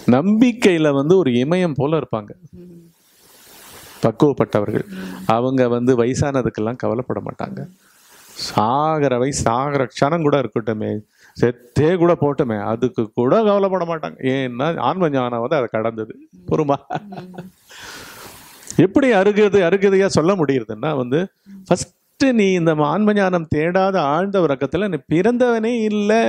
நம்பிக்கையில வந்து ஒரு இமயம் போல இருப்பாங்க பக்குவப்பட்டவர்கள் அவங்க வந்து வயசானதுக்கெல்லாம் கவலைப்பட மாட்டாங்க சாகிற வயசு சாகிற க்ஷணம் கூட இருக்கட்டுமே செத்தே கூட போட்டுமே அதுக்கு கூட கவலைப்பட மாட்டாங்க ஏன்னா ஆன்ம ஞானம் வந்து அதை கடந்தது பொறுமா எப்படி அருகது அருகதையா சொல்ல முடியுதுன்னா வந்து ஃபர்ஸ்ட் நீ இந்த ஆன்ம ஞானம் தேடாத ஆழ்ந்த உறக்கத்துல நீ பிறந்தவனே இல்லை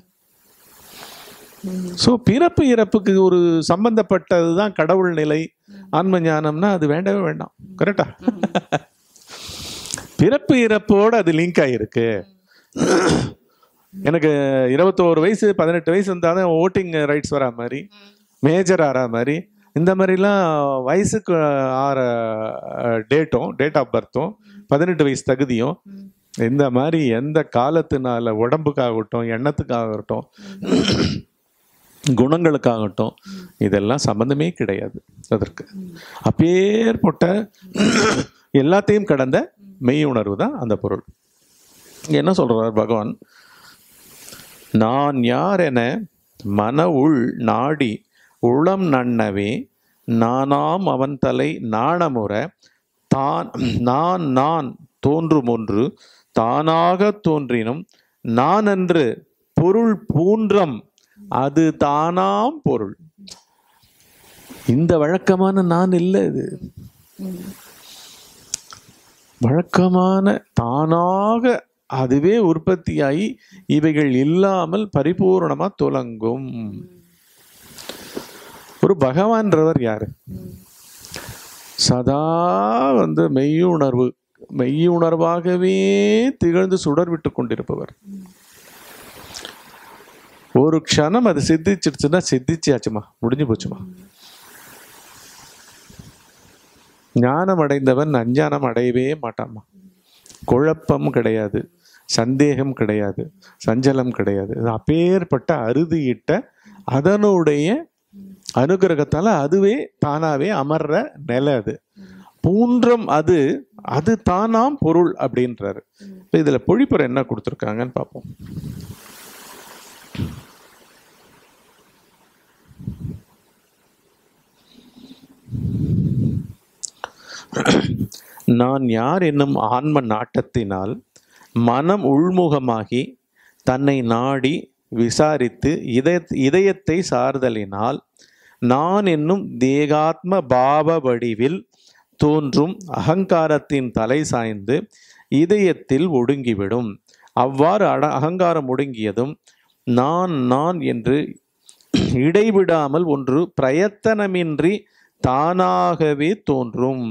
ஸோ பிறப்பு இறப்புக்கு ஒரு சம்பந்தப்பட்டது தான் கடவுள் நிலை ஆன்ம ஞானம்னா அது வேண்டவே வேண்டாம் கரெக்டா பிறப்பு இறப்போட அது லிங்க் ஆகிருக்கு எனக்கு இருபத்தோரு வயசு பதினெட்டு வயசு இருந்தால் தான் ஓட்டிங் ரைட்ஸ் வரா மாதிரி மேஜர் ஆறா மாதிரி இந்த மாதிரிலாம் வயசுக்கு ஆற டேட்டும் டேட் ஆஃப் பர்த்தும் பதினெட்டு வயசு தகுதியும் இந்த மாதிரி எந்த காலத்தினால உடம்புக்காகட்டும் எண்ணத்துக்காகட்டும் குணங்களுக்காகட்டும் இதெல்லாம் சம்பந்தமே கிடையாது அதற்கு அப்பேற்பட்ட எல்லாத்தையும் கடந்த மெய் உணர்வு தான் அந்த பொருள் இங்க என்ன சொல்றார் பகவான் நான் யார் என மன உள் நாடி உளம் நன்னவே நானாம் அவன் தலை நாணமுற தான் நான் நான் தோன்றும் ஒன்று தானாக தோன்றினும் நான் என்று பொருள் பூன்றம் அது தானாம் பொருள் இந்த வழக்கமான நான் இல்லை இது வழக்கமான தானாக அதுவே உற்பத்தியாகி இவைகள் இல்லாமல் பரிபூரணமா துலங்கும் ஒரு பகவான்றவர் யாரு சதா வந்து மெய்யுணர்வு மெய்யுணர்வாகவே திகழ்ந்து சுடர் விட்டு கொண்டிருப்பவர் ஒரு க்ஷணம் அது சித்திச்சிடுச்சுன்னா சித்திச்சாச்சுமா முடிஞ்சு போச்சுமா ஞானம் அடைந்தவன் அஞ்ஞானம் அடையவே மாட்டான்மா குழப்பம் கிடையாது சந்தேகம் கிடையாது சஞ்சலம் கிடையாது இது அப்பேற்பட்ட அறுதியிட்ட அதனுடைய அனுகிரகத்தால அதுவே தானாவே அமர்ற நிலை அது பூன்றம் அது அது தானாம் பொருள் அப்படின்றாரு இப்ப இதுல பொழிப்புரை என்ன கொடுத்துருக்காங்கன்னு பார்ப்போம் நான் யார் என்னும் ஆன்ம நாட்டத்தினால் மனம் உள்முகமாகி தன்னை நாடி விசாரித்து இதய இதயத்தை சார்தலினால் நான் என்னும் தேகாத்ம பாவ வடிவில் தோன்றும் அகங்காரத்தின் தலை சாய்ந்து இதயத்தில் ஒடுங்கிவிடும் அவ்வாறு அட அகங்காரம் ஒடுங்கியதும் நான் நான் என்று இடைவிடாமல் ஒன்று பிரயத்தனமின்றி தானாகவே தோன்றும்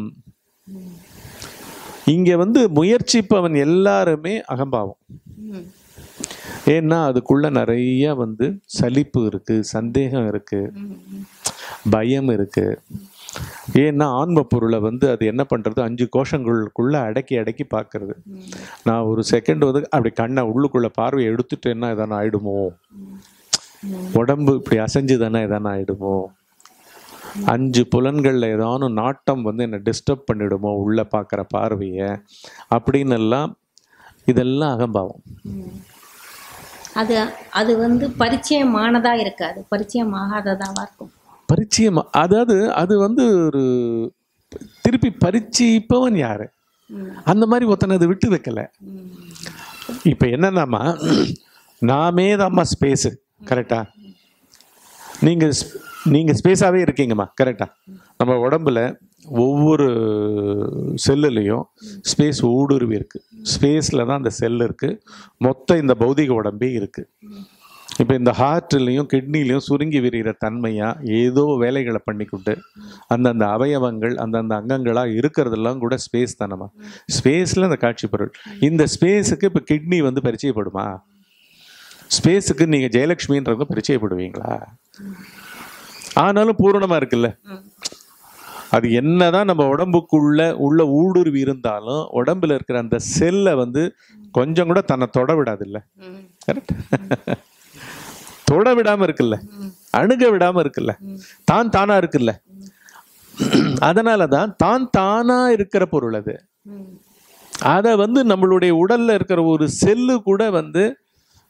இங்க வந்து முயற்சிப்பவன் எல்லாருமே அகம்பாவம் ஏன்னா அதுக்குள்ள நிறைய வந்து சலிப்பு இருக்கு சந்தேகம் இருக்கு பயம் இருக்கு ஏன்னா ஆன்ம பொருளை வந்து அது என்ன பண்றது அஞ்சு கோஷங்களுக்குள்ள அடக்கி அடக்கி பார்க்கறது நான் ஒரு செகண்ட் வந்து அப்படி கண்ணை உள்ளுக்குள்ள பார்வையை எடுத்துட்டேன்னா எதனா ஆயிடுமோ உடம்பு இப்படி அசைஞ்சுதானே எதனா ஆயிடுமோ அஞ்சு புலன்கள்ல ஏதானு நாட்டம் வந்து என்னை டிஸ்டர்ப் பண்ணிடுமோ உள்ள பார்க்குற பார்வையை அப்படின்னு எல்லாம் இதெல்லாம் அகம்பாவம் அது அது வந்து பரிச்சயமானதா இருக்காது பரிச்சயம் ஆகாததாவா இருக்கும் பரிச்சயம் அதாவது அது வந்து ஒரு திருப்பி பரிச்சயிப்பவன் யாரு ம். அந்த மாதிரி ஒருத்தனை அது விட்டு வைக்கல ம். இப்போ என்னன்னாமா நாமே தாம்மா ஸ்பேஸு கரெக்டா நீங்கள் நீங்கள் ஸ்பேஸாகவே இருக்கீங்கம்மா கரெக்டா நம்ம உடம்புல ஒவ்வொரு செல்லுலேயும் ஸ்பேஸ் ஊடுருவி இருக்கு ஸ்பேஸில் தான் அந்த செல் இருக்கு மொத்த இந்த பௌதிக உடம்பே இருக்கு இப்போ இந்த ஹார்ட்லேயும் கிட்னிலையும் சுருங்கி விரிகிற தன்மையா ஏதோ வேலைகளை பண்ணிக்கிட்டு அந்தந்த அவயவங்கள் அந்தந்த அங்கங்களாக இருக்கிறதெல்லாம் கூட ஸ்பேஸ் தானம்மா ஸ்பேஸில் அந்த காட்சி பொருள் இந்த ஸ்பேஸுக்கு இப்போ கிட்னி வந்து பரிச்சயப்படுமா ஸ்பேஸுக்கு நீங்கள் ஜெயலக்ஷ்மின்றவங்க பரிச்சயப்படுவீங்களா ஆனாலும் பூரணமாக இருக்குல்ல ம். அது என்னதான் நம்ம உடம்புக்குள்ள உள்ள ஊடுருவி இருந்தாலும் உடம்புல இருக்கிற அந்த செல்லை வந்து கொஞ்சம் கூட தன்னை தொட விடாதுல்ல ம். கரெக்ட் தொட விடாம இருக்குல்ல அணுக விடாம இருக்குல்ல தான் தானா இருக்குல்ல அதனால தான் தான் தானா இருக்கிற பொருள் அது ம். அதை வந்து நம்மளுடைய உடல்ல இருக்கிற ஒரு செல்லு கூட வந்து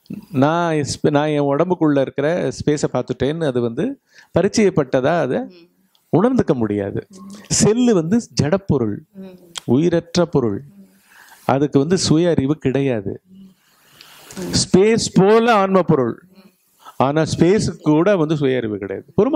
நான் ஸ்ப- நான் என் உடம்புக்குள்ள இருக்கிற ஸ்பேஸை பார்த்துட்டேன்னு அது வந்து பரிச்சயப்பட்டதா அதை உணர்ந்துக்க முடியாது செல்லு வந்து ஜடப்பொருள் ம் உயிரற்ற பொருள் அதுக்கு வந்து சுய அறிவு கிடையாது ஸ்பேஸ் போல ஆன்ம பொருள் ஆனா ஸ்பேஸுக்கு கூட வந்து சுய அறிவு கிடையாது பொறுமா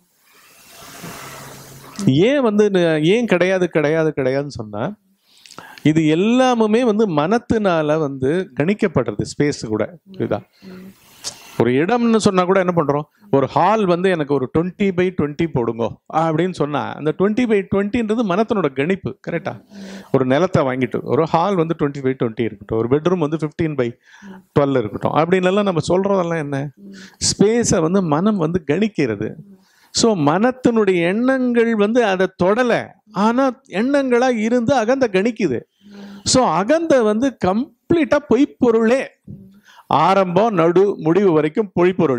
ஏன் வந்து ந- ஏன் கிடையாது கிடையாது கிடையாதுன்னு சொன்னா இது எல்லாமுமே வந்து மனத்தினால வந்து கணிக்கப்படுறது ஸ்பேஸ் கூட இதுதா ஒரு இடம்னு சொன்னா கூட என்ன பண்றோம் ஒரு ஹால் வந்து எனக்கு ஒரு டுவெண்ட்டி பை டுவெண்ட்டி போடுங்கோ அப்படின்னு சொன்னா அந்த டுவெண்ட்டி பை டுவெண்ட்டின்றது மனத்தினோட கணிப்பு கரெக்டா ஒரு நிலத்தை வாங்கிட்டு ஒரு ஹால் வந்து டுவெண்ட்டி பை டுவெண்ட்டி இருக்கட்டும் ஒரு பெட்ரூம் வந்து ஃபிஃப்டீன் பை டுவெல் இருக்கட்டும் அப்படின்னு எல்லாம் நம்ம சொல்றதெல்லாம் என்ன ஸ்பேஸை வந்து மனம் வந்து கணிக்கிறது ஸோ மனத்தினுடைய எண்ணங்கள் வந்து அதை தொடலை ஆனால் எண்ணங்களா இருந்து அகந்த கணிக்குது ஸோ அகந்த வந்து கம்ப்ளீட்டா பொய்ப்பொருளே ஆரம்பம் நடு முடிவு வரைக்கும் பொய்ப்பொருள்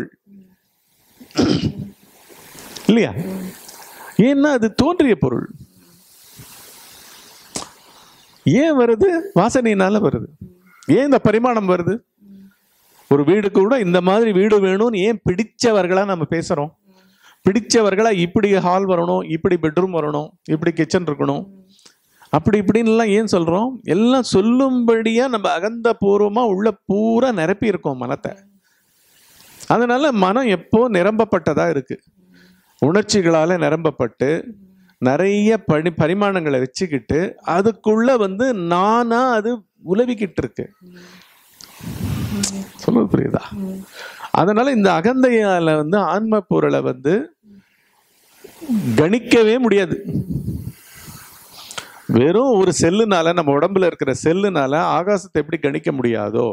இல்லையா ஏன்னா அது தோன்றிய பொருள் ஏன் வருது வாசனையினால வருது ஏன் இந்த பரிமாணம் வருது ஒரு வீடு கூட இந்த மாதிரி வீடு வேணும்னு ஏன் பிடிச்சவர்களா நம்ம பேசுறோம் பிடிச்சவர்களா இப்படி ஹால் வரணும் இப்படி பெட்ரூம் வரணும் இப்படி கிச்சன் இருக்கணும் அப்படி இப்படின்னுலாம் ஏன் சொல்றோம் எல்லாம் சொல்லும்படியா நம்ம அகந்த பூர்வமா உள்ள பூரா நிரப்பி இருக்கோம் மனத்தை அதனால மனம் எப்போ நிரம்பப்பட்டதா இருக்கு உணர்ச்சிகளால நிரம்பப்பட்டு நிறைய பரி பரிமாணங்களை வச்சுக்கிட்டு அதுக்குள்ள வந்து நானா அது உலவிக்கிட்டு இருக்கு சொல்லுவது புரியுதா அதனால இந்த அகந்தையால வந்து ஆன்ம பொருளை வந்து கணிக்கவே முடியாது வெறும் ஒரு செல்லுனால நம்ம உடம்புல இருக்கிற செல்லுனால ஆகாசத்தை எப்படி கணிக்க முடியாதோ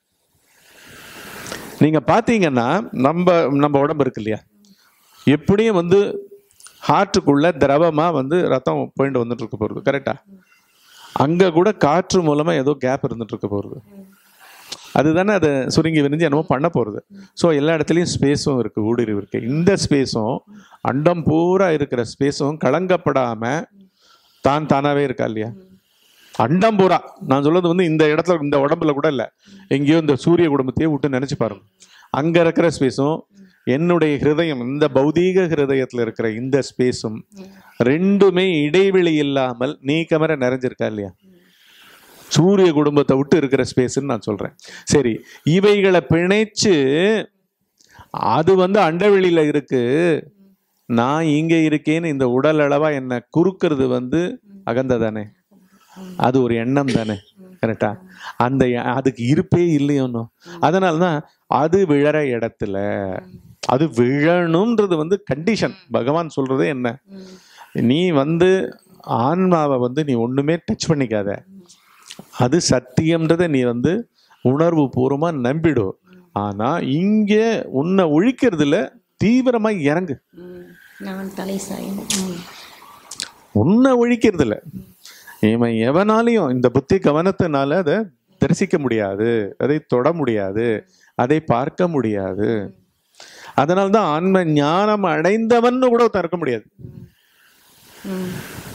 நீங்க பாத்தீங்கன்னா நம்ம நம்ம உடம்பு இருக்கு இல்லையா எப்படியும் வந்து ஹார்ட்டுக்குள்ள திரவமா வந்து ரத்தம் போயிட்டு வந்துட்டு இருக்க போறது கரெக்டா அங்க கூட காற்று மூலமா ஏதோ கேப் இருந்துட்டு இருக்க போறது அதுதானே அதை சுருங்கி விரிஞ்சு என்னமோ பண்ண போகிறது ஸோ எல்லா இடத்துலையும் ஸ்பேஸும் இருக்குது ஊடுருவி இருக்கு இந்த ஸ்பேஸும் அண்டம் பூரா இருக்கிற ஸ்பேஸும் கலங்கப்படாமல் தான் தானாகவே இருக்கா இல்லையா அண்டம் பூரா நான் சொல்றது வந்து இந்த இடத்துல இந்த உடம்புல கூட இல்லை எங்கேயோ இந்த சூரிய குடும்பத்தையே விட்டு நினச்சி பாருங்க அங்கே இருக்கிற ஸ்பேஸும் என்னுடைய ஹிருதயம் இந்த பௌதீக ஹிருதயத்தில் இருக்கிற இந்த ஸ்பேஸும் ரெண்டுமே இடைவெளி இல்லாமல் நீக்கமர நிறைஞ்சிருக்கா இல்லையா சூரிய குடும்பத்தை விட்டு இருக்கிற ஸ்பேஸ்ன்னு நான் சொல்றேன் சரி இவைகளை பிணைச்சு அது வந்து அண்டவெளியில இருக்கு நான் இங்க இருக்கேன்னு இந்த உடல் அளவா என்ன குறுக்கிறது வந்து அகந்த தானே அது ஒரு எண்ணம் தானே கரெக்டா அந்த எ- அதுக்கு இருப்பே இல்லையோன்னு அதனால தான் அது விழற இடத்துல அது விழணும்ன்றது வந்து கண்டிஷன் பகவான் சொல்றது என்ன நீ வந்து ஆன்மாவை வந்து நீ ஒண்ணுமே டச் பண்ணிக்காத அது சத்தியம்ன்றதை நீ வந்து உணர்வு பூர்வமா நம்பிடு ஆனா இங்க உன்னை ஒழிக்கிறதுல தீவிரமா இறங்கு ம். நான் தலை சாயணும் ம். உன்னை ஒழிக்கிறதுல இவன் எவனாலையும் இந்த புத்தி கவனத்தினால அதை தரிசிக்க முடியாது அதை தொட முடியாது அதை பார்க்க முடியாது அதனால தான் ஆன்ம ஞானம் அடைந்தவன் கூட தடுக்க முடியாது ம்.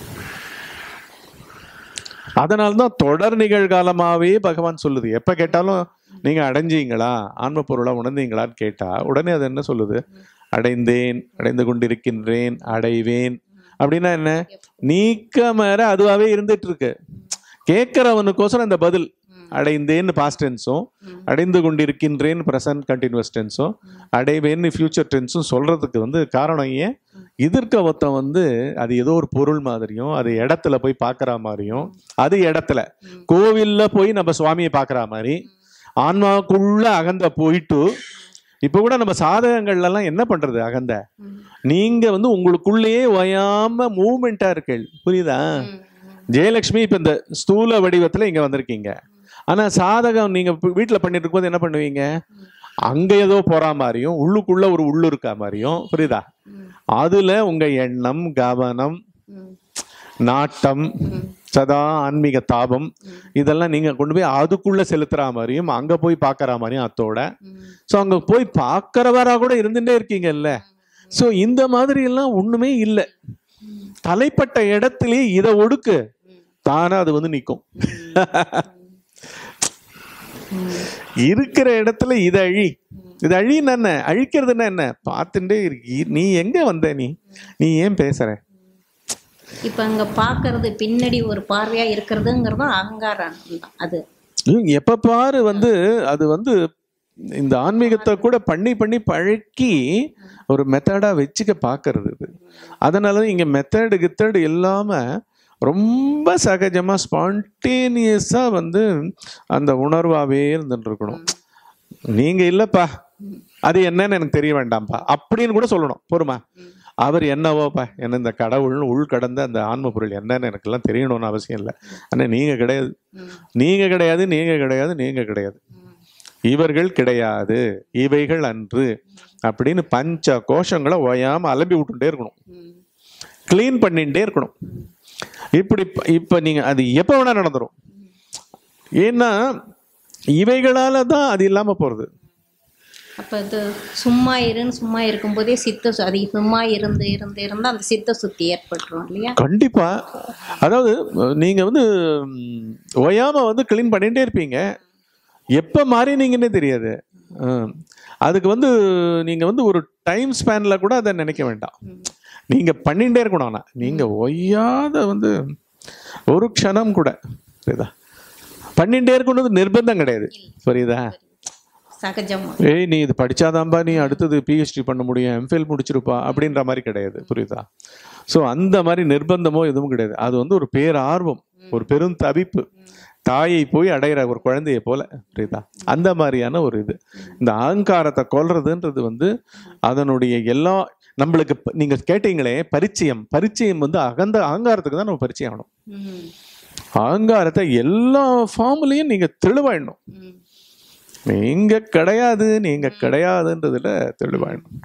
அதனால தான் தொடர் நிகழ்காலமாவே பகவான் சொல்லுது எப்ப கேட்டாலும் நீங்க அடைஞ்சீங்களா ஆன்ம பொருளா உணர்ந்தீங்களான்னு கேட்டா உடனே அது என்ன சொல்லுது அடைந்தேன் அடைந்து கொண்டிருக்கின்றேன் அடைவேன் அப்படின்னா என்ன நீக்கமற அதுவாவே இருந்துட்டு இருக்கு கேட்கிறவனுக்கோசரம் இந்த பதில் அடைந்தேன்னு பாஸ்ட் டென்ஸும் அடைந்து கொண்டிருக்கின்றேன் ப்ரெசன்ட் கண்டினியூஸ் டென்ஸும் அடைவேன்னு ஃபியூச்சர் டென்ஸும் சொல்றதுக்கு வந்து காரணம் ஏன் எதிர்க்க ஒருத்தன் வந்து அது ஏதோ ஒரு பொருள் மாதிரியும் அது இடத்துல போய் பார்க்குற மாதிரியும் அது இடத்துல கோவில்ல போய் நம்ம சுவாமியை பார்க்குற மாதிரி ஆன்மாவுக்குள்ள அகந்த போயிட்டு இப்போ கூட நம்ம சாதகங்கள்ல எல்லாம் என்ன பண்றது அகந்த நீங்க வந்து உங்களுக்குள்ளேயே ஓயாம மூமெண்டா இருக்கீள் புரியுதா ஜெயலட்சுமி இப்ப இந்த ஸ்தூல வடிவத்துல இங்க வந்திருக்கீங்க ஆனா சாதகம் நீங்க இப்ப வீட்டுல பண்ணிட்டு இருக்கும்போது என்ன பண்ணுவீங்க அங்க ஏதோ போற மாதிரியும் உள்ளுக்குள்ள ஒரு உள்ளு இருக்கா மாதிரியும் புரியுதா அதுல உங்க எண்ணம் கவனம் ம். நாட்டம் சதா ஆன்மீக தாபம் இதெல்லாம் நீங்க கொண்டு போய் அதுக்குள்ள செலுத்துற மாதிரியும் அங்க போய் பார்க்கற மாதிரியும் அத்தோட ஸோ அங்க போய் பார்க்கறவரா கூட இருந்துட்டே இருக்கீங்கல்ல ஸோ இந்த மாதிரி எல்லாம் ஒண்ணுமே இல்லை தலைப்பட்ட இடத்திலே இதை ஒடுக்கு தானா அது வந்து நிற்கும் ம் இருக்கிற இடத்துல இதை அழி இது அழின்னு என்ன அழிக்கிறதுன்னா என்ன பார்த்துட்டே இருக்கு நீ எங்க வந்த நீ நீ ஏன் பேசுற இப்போ அங்கே பார்க்கறது பின்னாடி ஒரு பார்வையாக இருக்கிறதுங்கிறதும் அகங்காரம் தான் அது ம், எப்ப பாரு வந்து அது வந்து இந்த ஆன்மீகத்தை கூட பண்ணி பண்ணி பழக்கி ஒரு மெத்தடா வச்சுக்க பார்க்கறது இது அதனால தான் இங்க மெத்தடு கித்தடு இல்லாம ரொம்ப சகஜமா ஸ்பான்டேனியஸா வந்து அந்த உணர்வாவே இருந்துட்டு இருக்கணும் நீங்க இல்லப்பா அது என்னன்னு எனக்கு தெரிய வேண்டாம்ப்பா அப்படின்னு கூட சொல்லணும் பொறுமா அவர் என்னவோப்பா என்ன இந்த கடவுள்னு உள் கடந்த அந்த ஆன்ம பொருள் என்னன்னு எனக்கெல்லாம் தெரியணும்னு அவசியம் இல்லை ஆனால் நீங்க கிடையாது ம் நீங்க கிடையாது நீங்க கிடையாது நீங்க கிடையாது ம் இவர்கள் கிடையாது இவைகள் அன்று அப்படின்னு பஞ்ச கோஷங்களை ஓயாம அலம்பி விட்டுட்டே இருக்கணும் ம் க்ளீன் பண்ணிட்டே இருக்கணும் இப்படி ப- இப்ப நீங்க அது எப்போ வேணா நடந்துரும் ஏன்னா இவைகளால தான் அது இல்லாம போறது அப்போ இது சும்மா இருன்னு சும்மா இருக்கும்போதே சித்த சு- அது சும்மா இருந்து இருந்து இருந்து அந்த சித்த சுத்தி ஏற்பட்டுரும் இல்லையா கண்டிப்பா அதாவது நீங்க வந்து ம், ஓயாம வந்து க்ளீன் பண்ணிட்டே இருப்பீங்க எப்ப மாறினீங்கன்னே தெரியாது ம். அதுக்கு வந்து நீங்க வந்து ஒரு டைம் ஸ்பேன்ல கூட அதை நினைக்க வேண்டாம் ம். நீங்க பண்ணிட்டே இருக்கணும் ஆனா நீங்க ஒய்யாத வந்து ஒரு க்ஷணம் கூட புரியுதா பண்ணிட்டே இருக்கணும்னு நிர்பந்தம் கிடையாது புரியுதா சகஜமா ஏய் நீ இது படிச்சாதான்பா நீ அடுத்தது பிஹெச்டி பண்ண முடியும் எம்ஃபில் முடிச்சிருப்பா அப்படின்ற மாதிரி கிடையாது புரியுதா ஸோ அந்த மாதிரி நிர்பந்தமோ எதுவும் கிடையாது அது வந்து ஒரு பேர் ஆர்வம் ஒரு பெரும் தவிப்பு தாயை போய் அடையிற ஒரு குழந்தைய போல புரியுதா அந்த மாதிரியான ஒரு இது இந்த அகங்காரத்தை கொல்றதுன்றது வந்து அதனுடைய எல்லா நம்மளுக்கு ப- நீங்க கேட்டீங்களே பரிச்சயம் பரிச்சயம் வந்து அகந்த அகங்காரத்துக்கு தான் நம்ம பரிச்சயம் ஆகணும் ம் அகங்காரத்தை எல்லா ஃபார்ம்லயும் நீங்க தெளிவாயிடணும் ம் நீங்க கிடையாது நீங்க கிடையாதுன்றதுல தெளிவாயிடணும்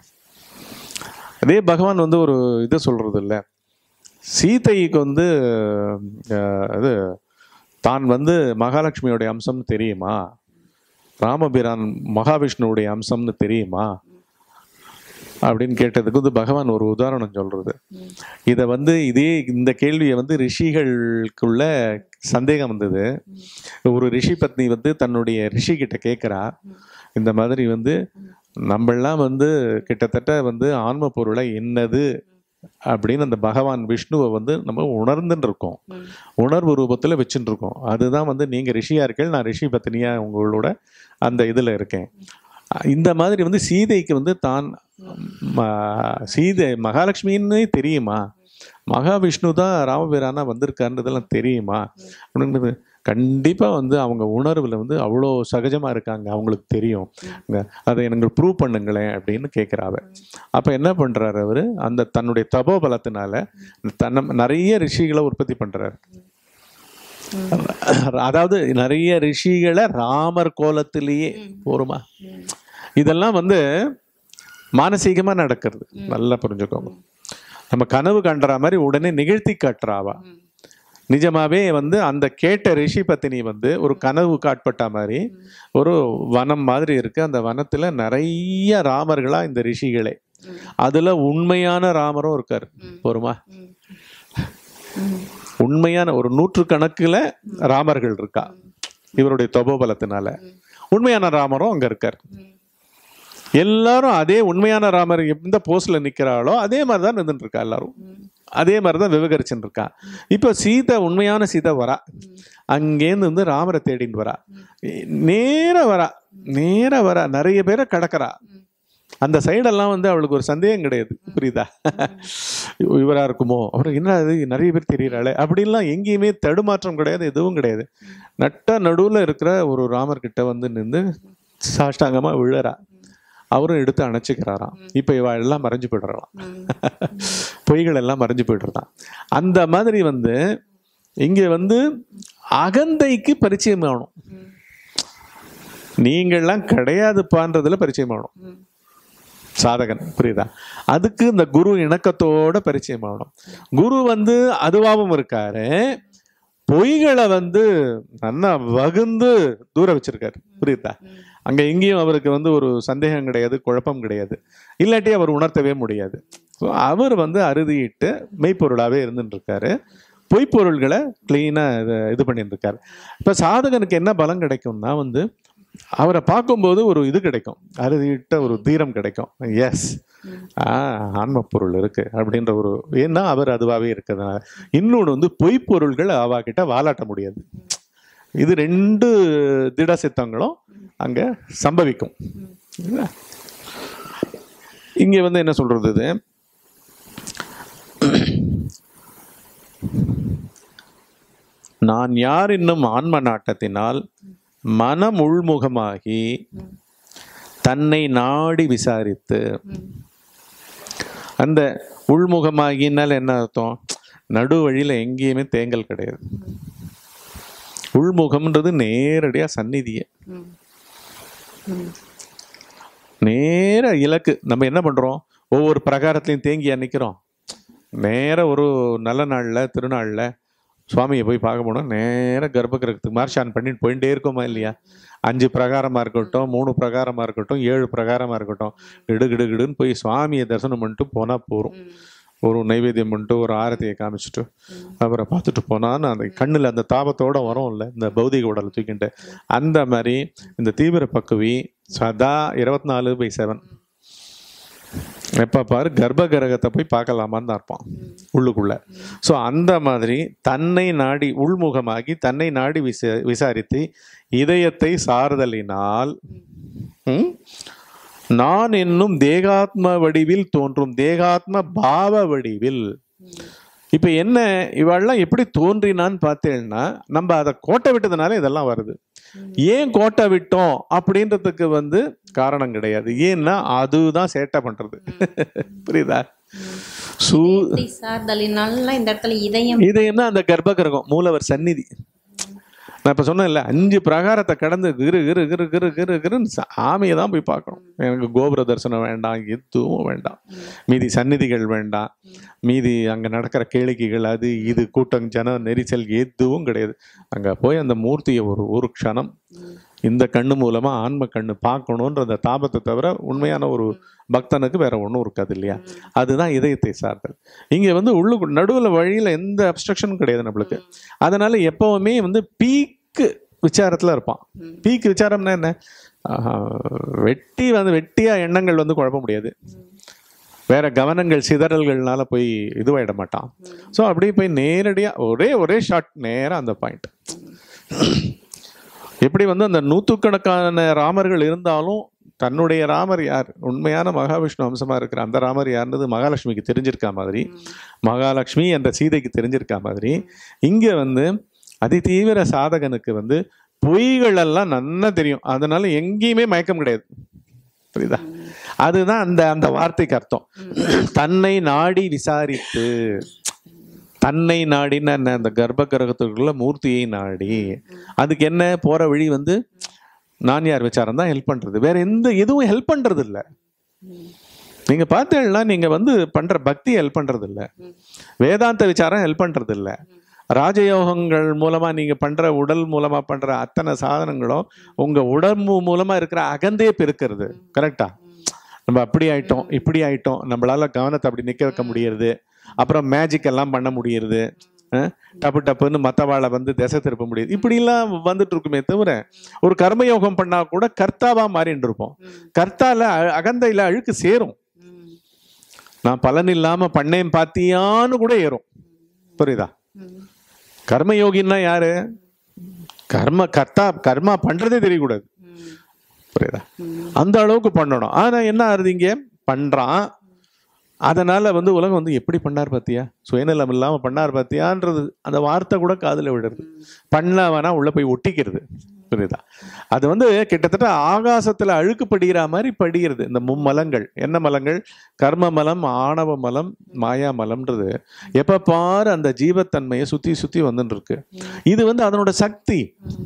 அதே பகவான் வந்து ஒரு இதை சொல்றது இல்ல சீதைக்கு வந்து அஹ், இது தான் வந்து மகாலட்சுமியோடைய அம்சம்னு தெரியுமா ராமபிரான் மகாவிஷ்ணுவுடைய அம்சம்னு தெரியுமா அப்படின்னு கேட்டதுக்கு வந்து பகவான் ஒரு உதாரணம் சொல்றது இதை வந்து இதே இந்த கேள்வியை வந்து ரிஷிகளுக்குள்ள சந்தேகம் வந்தது ஒரு ரிஷி பத்னி வந்து தன்னுடைய ரிஷி கிட்ட கேட்குறா இந்த மாதிரி வந்து நம்மெல்லாம் வந்து கிட்டத்தட்ட வந்து ஆன்ம பொருளை என்னது அப்படின்னு அந்த பகவான் விஷ்ணுவை வந்து நம்ம உணர்ந்துன்னு இருக்கோம் ம். உணர்வு ரூபத்தில் வச்சுட்டு இருக்கோம் அதுதான் வந்து நீங்கள் ரிஷியா இருக்கீங்க நான் ரிஷி பத்னியா உங்களோட அந்த இதில் இருக்கேன் இந்த மாதிரி வந்து சீதைக்கு வந்து தான் ம- சீதை மகாலட்சுமின்னு தெரியுமா மகாவிஷ்ணு தான் ராமபிரானா வந்திருக்காருன்றதெல்லாம் தெரியுமா அப்படின்றது கண்டிப்பாக வந்து அவங்க உணர்வில் வந்து அவ்வளோ சகஜமாக இருக்காங்க அவங்களுக்கு தெரியும் இங்க அதை எனக்கு ப்ரூவ் பண்ணுங்களேன் அப்படின்னு கேட்குறாவ அப்போ என்ன பண்ணுறாரு அவர் அந்த தன்னுடைய தபோபலத்தினால தன்னை நிறைய ரிஷிகளை உற்பத்தி பண்ணுறாரு அதாவது நிறைய ரிஷிகளை ராமர் கோலத்திலேயே போருமா இதெல்லாம் வந்து மானசீகமாக நடக்கிறது நல்லா புரிஞ்சுக்கோங்க நம்ம கனவு கண்டுற மாதிரி உடனே நிகழ்த்தி காட்டுறாவா ம். நிஜமாவே வந்து அந்த கேட்ட ரிஷி பத்தினி வந்து ஒரு கனவு காட்பட்ட மாதிரி ஒரு வனம் மாதிரி இருக்கு அந்த வனத்துல நிறைய ராமர்களா இந்த ரிஷிகளே ம். அதுல உண்மையான ராமரும் இருக்காரு ம். போருமா ம். ம். உண்மையான ஒரு நூற்றுக்கணக்குல ராமர்கள் இருக்கா இவருடைய தபோபலத்தினால உண்மையான ராமரும் அங்க இருக்கார் ம். எல்லாரும் அதே உண்மையான ராமர் எந்த போஸ்ட்ல நிக்கிறாளோ அதே மாதிரி தான் நின்றுட்டு இருக்கா எல்லாரும் ம். அதே மாதிரி தான் விவகரிச்சுட்டு இருக்கா இப்போ சீதை உண்மையான சீதை வரா அங்கேருந்து வந்து ராமரை தேடின்னு வரா நேர வரா நேர வரா நிறைய பேரை கடக்கறா அந்த சைடெல்லாம் வந்து அவளுக்கு ஒரு சந்தேகம் கிடையாது புரியுதா இவரா இருக்குமோ அவர் என்ன அது நிறைய பேர் தெரியறாளே அப்படின்லாம் எங்கேயுமே தடுமாற்றம் கிடையாது எதுவும் கிடையாது நட்ட நடுவுல இருக்கிற ஒரு ராமர் கிட்ட வந்து நின்று சாஷ்டாங்கமா விழறா அவரும் எடுத்து அணைச்சிக்கிறாராம் இப்போ இவ எல்லாம் மறைஞ்சு போயிடுறாளாம் ம். பொய்கள் எல்லாம் மறைஞ்சு போயிடுறதாம் அந்த மாதிரி வந்து இங்க வந்து அகந்தைக்கு பரிச்சயம் ஆகணும் ம். நீங்கள்லாம் கிடையாதுப்பான்றதுல பரிச்சயம் ஆகணும் ம். சாதகன் புரியுதா அதுக்கு இந்த குரு இணக்கத்தோட பரிச்சயம் ஆகணும் குரு வந்து அதுவாகவும் இருக்காரு பொய்களை வந்து நல்லா வகுந்து தூர வச்சிருக்காரு புரியுதா அங்க எங்கேயும் அவருக்கு வந்து ஒரு சந்தேகம் கிடையாது குழப்பம் கிடையாது இல்லாட்டி அவர் உணர்த்தவே முடியாது ஸோ அவர் வந்து அறுதியிட்டு மெய்ப்பொருளாவே இருந்துட்டு இருக்காரு பொய்ப்பொருள்களை கிளீனாக இது பண்ணிட்டு இருக்காரு இப்போ சாதகனுக்கு என்ன பலம் கிடைக்கும்னா வந்து அவரை பார்க்கும்போது ஒரு இது கிடைக்கும் அறுதியிட்ட ஒரு தீரம் கிடைக்கும் எஸ் ஆ ஆன்ம பொருள் இருக்கு அப்படின்ற ஒரு ஏன்னா அவர் அதுவாகவே இருக்கிறதுனால இன்னொன்று வந்து பொய்ப்பொருள்கள் அவா கிட்ட வாலாட்ட முடியாது இது ரெண்டு திட சித்தங்களும் அங்கே சம்பவிக்கும் இல்லையா? இங்கே வந்து என்ன சொல்றது இது நான் யார் என்னும் ஆன்ம நாட்டத்தினால் மனம் உள்முகமாகி தன்னை நாடி விசாரித்து அந்த உள்முகமாகினால் என்ன அர்த்தம் நடு வழியில் எங்கேயுமே தேங்கல் கிடையாது உள்முகம்ன்றது நேரடியாக சந்நிதியை ம். ம். நேர இலக்கு நம்ம என்ன பண்றோம் ஒவ்வொரு பிரகாரத்துலையும் தேங்கி நிற்கிறோம் நேர ஒரு நல்ல நாள்ல திருநாள்ல சுவாமியை போய் பார்க்க போனோம் நேர கர்ப்பகிரகத்துக்கு மார்ஷான் பண்ணிட்டு போயிட்டே இருக்கோமா இல்லையா அஞ்சு பிரகாரமா இருக்கட்டும் மூணு பிரகாரமா இருக்கட்டும் ஏழு பிரகாரமா இருக்கட்டும் கிடு கிடு கிடுன்னு போய் சுவாமியை தரிசனம் பண்ணிட்டு போனா போறோம் ம். ஒரு நைவேத்தியம் பண்ணிட்டு ஒரு ஆரத்தியை காமிச்சிட்டு அப்புறம் பார்த்துட்டு போனான்னு அந்த கண்ணில் அந்த தாபத்தோட வரும்ல இந்த பௌதிக உடலை தூக்கிட்டு அந்த மாதிரி இந்த தீவிர பக்குவி சதா இருபத்தி நாலு பை செவன் எப்போ பாரு கர்ப்ப கிரகத்தை போய் பார்க்கலாமான்னு தான் இருப்பான் உள்ளுக்குள்ள ஸோ அந்த மாதிரி தன்னை நாடி உள்முகமாகி தன்னை நாடி விசா விசாரித்து இதயத்தை சார்தலினால் ம், நான் என்னும் தேகாத்ம வடிவில் தோன்றும் தேகாத்ம பாவ வடிவில் இப்போ என்ன இவெல்லாம் எப்படி தோன்றினான்னு பார்த்தேன்னா நம்ம அதை கோட்டை விட்டதுனால இதெல்லாம் வருது ஏன் கோட்டை விட்டோம் அப்படின்றதுக்கு வந்து காரணம் கிடையாது ஏன்னா அதுதான் சேட்டை பண்றது புரியுதா சூ இப்படி சார்தலினால இந்த இடத்துல இதயம் இது என்ன அந்த கர்ப்ப கிரகம் மூலவர் சந்நிதி நான் இப்போ சொன்னேன்ல அஞ்சு பிரகாரத்தை கடந்து கிரு கிரு கிரு கிரு கிரு கிருன்னு சாமியை தான் போய் பார்க்கணும் எனக்கு கோபுர தரிசனம் வேண்டாம் எதுவும் வேண்டாம் மீதி சந்நிதிகள் வேண்டாம் மீதி அங்கே நடக்கிற கேளிக்கைகள் அது இது கூட்டம் ஜன நெரிசல் எதுவும் கிடையாது அங்கே போய் அந்த மூர்த்தியை ஒரு ஒரு க்ஷணம் இந்த கண்ணு மூலமாக ஆன்ம கண்ணு பார்க்கணுன்ற அந்த தாபத்தை தவிர உண்மையான ஒரு பக்தனுக்கு வேற ஒன்றும் இருக்காது இல்லையா அதுதான் இதயத்தை சார்ந்தது இங்கே வந்து உள்ளுக்கு நடுவில் வழியில் எந்த அப்ஸ்ட்ரக்ஷனும் கிடையாது நம்மளுக்கு அதனால எப்பவுமே வந்து பீக்கு விசாரத்தில் இருப்பான் பீக் விசாரம்னா என்ன ஆஹா, வெட்டி வந்து வெட்டியா எண்ணங்கள் வந்து குழப்ப முடியாது வேற கவனங்கள் சிதறல்கள்னால போய் இதுவாயிட மாட்டான் ஸோ அப்படியே போய் நேரடியாக ஒரே ஒரே ஷாட் நேராக அந்த பாயிண்ட் எப்படி வந்து அந்த நூற்றுக்கணக்கான ராமர்கள் இருந்தாலும் தன்னுடைய ராமர் யார் உண்மையான மகாவிஷ்ணு அம்சமா இருக்கிற அந்த ராமர் யாருன்றது மகாலட்சுமிக்கு தெரிஞ்சிருக்கா மாதிரி மகாலட்சுமி என்ற சீதைக்கு தெரிஞ்சிருக்கா மாதிரி இங்க வந்து அதிதீவிர சாதகனுக்கு வந்து பொய்கள் எல்லாம் நன்னா தெரியும் அதனால எங்கேயுமே மயக்கம் கிடையாது புரியுதா அதுதான் அந்த அந்த வார்த்தைக்கு அர்த்தம் தன்னை நாடி விசாரித்து தன்னை நாடின்னு என்ன அந்த கர்ப்ப கிரகத்துக்குள்ள மூர்த்தியை நாடி அதுக்கு என்ன போற வழி வந்து நான் யார் விசாரம் தான் ஹெல்ப் பண்றது வேற எந்த எதுவும் ஹெல்ப் பண்றது இல்ல நீங்க பார்த்தீங்கன்னா நீங்க வந்து பண்ற பக்தி ஹெல்ப் பண்றது இல்ல வேதாந்த விசாரம் ஹெல்ப் பண்றது இல்ல ராஜயோகங்கள் மூலமா நீங்க பண்ற உடல் மூலமா பண்ற அத்தனை சாதனங்களும் உங்க உடம்பு மூலமா இருக்கிற அகந்தே பெருக்கிறது கரெக்டா நம்ம அப்படி ஆயிட்டோம் இப்படி ஆயிட்டோம் நம்மளால கவனத்தை அப்படி நிக்க வைக்க முடியறது அப்புறம் மேஜிக் எல்லாம் பண்ண முடியறது அஹ், டப்பு டப்புன்னு மத்தவாளை வந்து திசை திருப்ப முடியுது இப்படிலாம் வந்துட்டு இருக்குமே தவிர ஒரு கர்மயோகம் பண்ணா கூட கர்த்தாவா மாறிட்டு இருப்போம் கர்த்தால அ- அகந்தையில அழுக்கு சேரும் நான் பலன் இல்லாம பண்ணேன் பாத்தியான்னு கூட ஏறும் புரியுதா கர்மயோகின்னா யாரு கர்ம கர்த்தா கர்மா பண்றதே தெரியக்கூடாது புரியுதா அந்த அளவுக்கு பண்ணணும் ஆனா என்ன ஆகுது இங்க பண்றான் அதனால வந்து உலகம் வந்து எப்படி பண்ணார் பாத்தியா சுயநலம் இல்லாம பண்ணார் பாத்தியான்றது அந்த வார்த்தை கூட காதுல விடுறது பண்ணவனா உள்ள போய் ஒட்டிக்கிறது புரியுதா அது வந்து கிட்டத்தட்ட ஆகாசத்துல அழுக்கு படிகிற மாதிரி படிகிறது இந்த மும்மலங்கள் என்ன மலங்கள் கர்ம மலம் ஆணவ மலம் மாயா மலம்ன்றது எப்ப பாரு அந்த ஜீவத்தன்மையை சுத்தி சுத்தி வந்துட்டு இருக்கு இது வந்து அதனோட சக்தி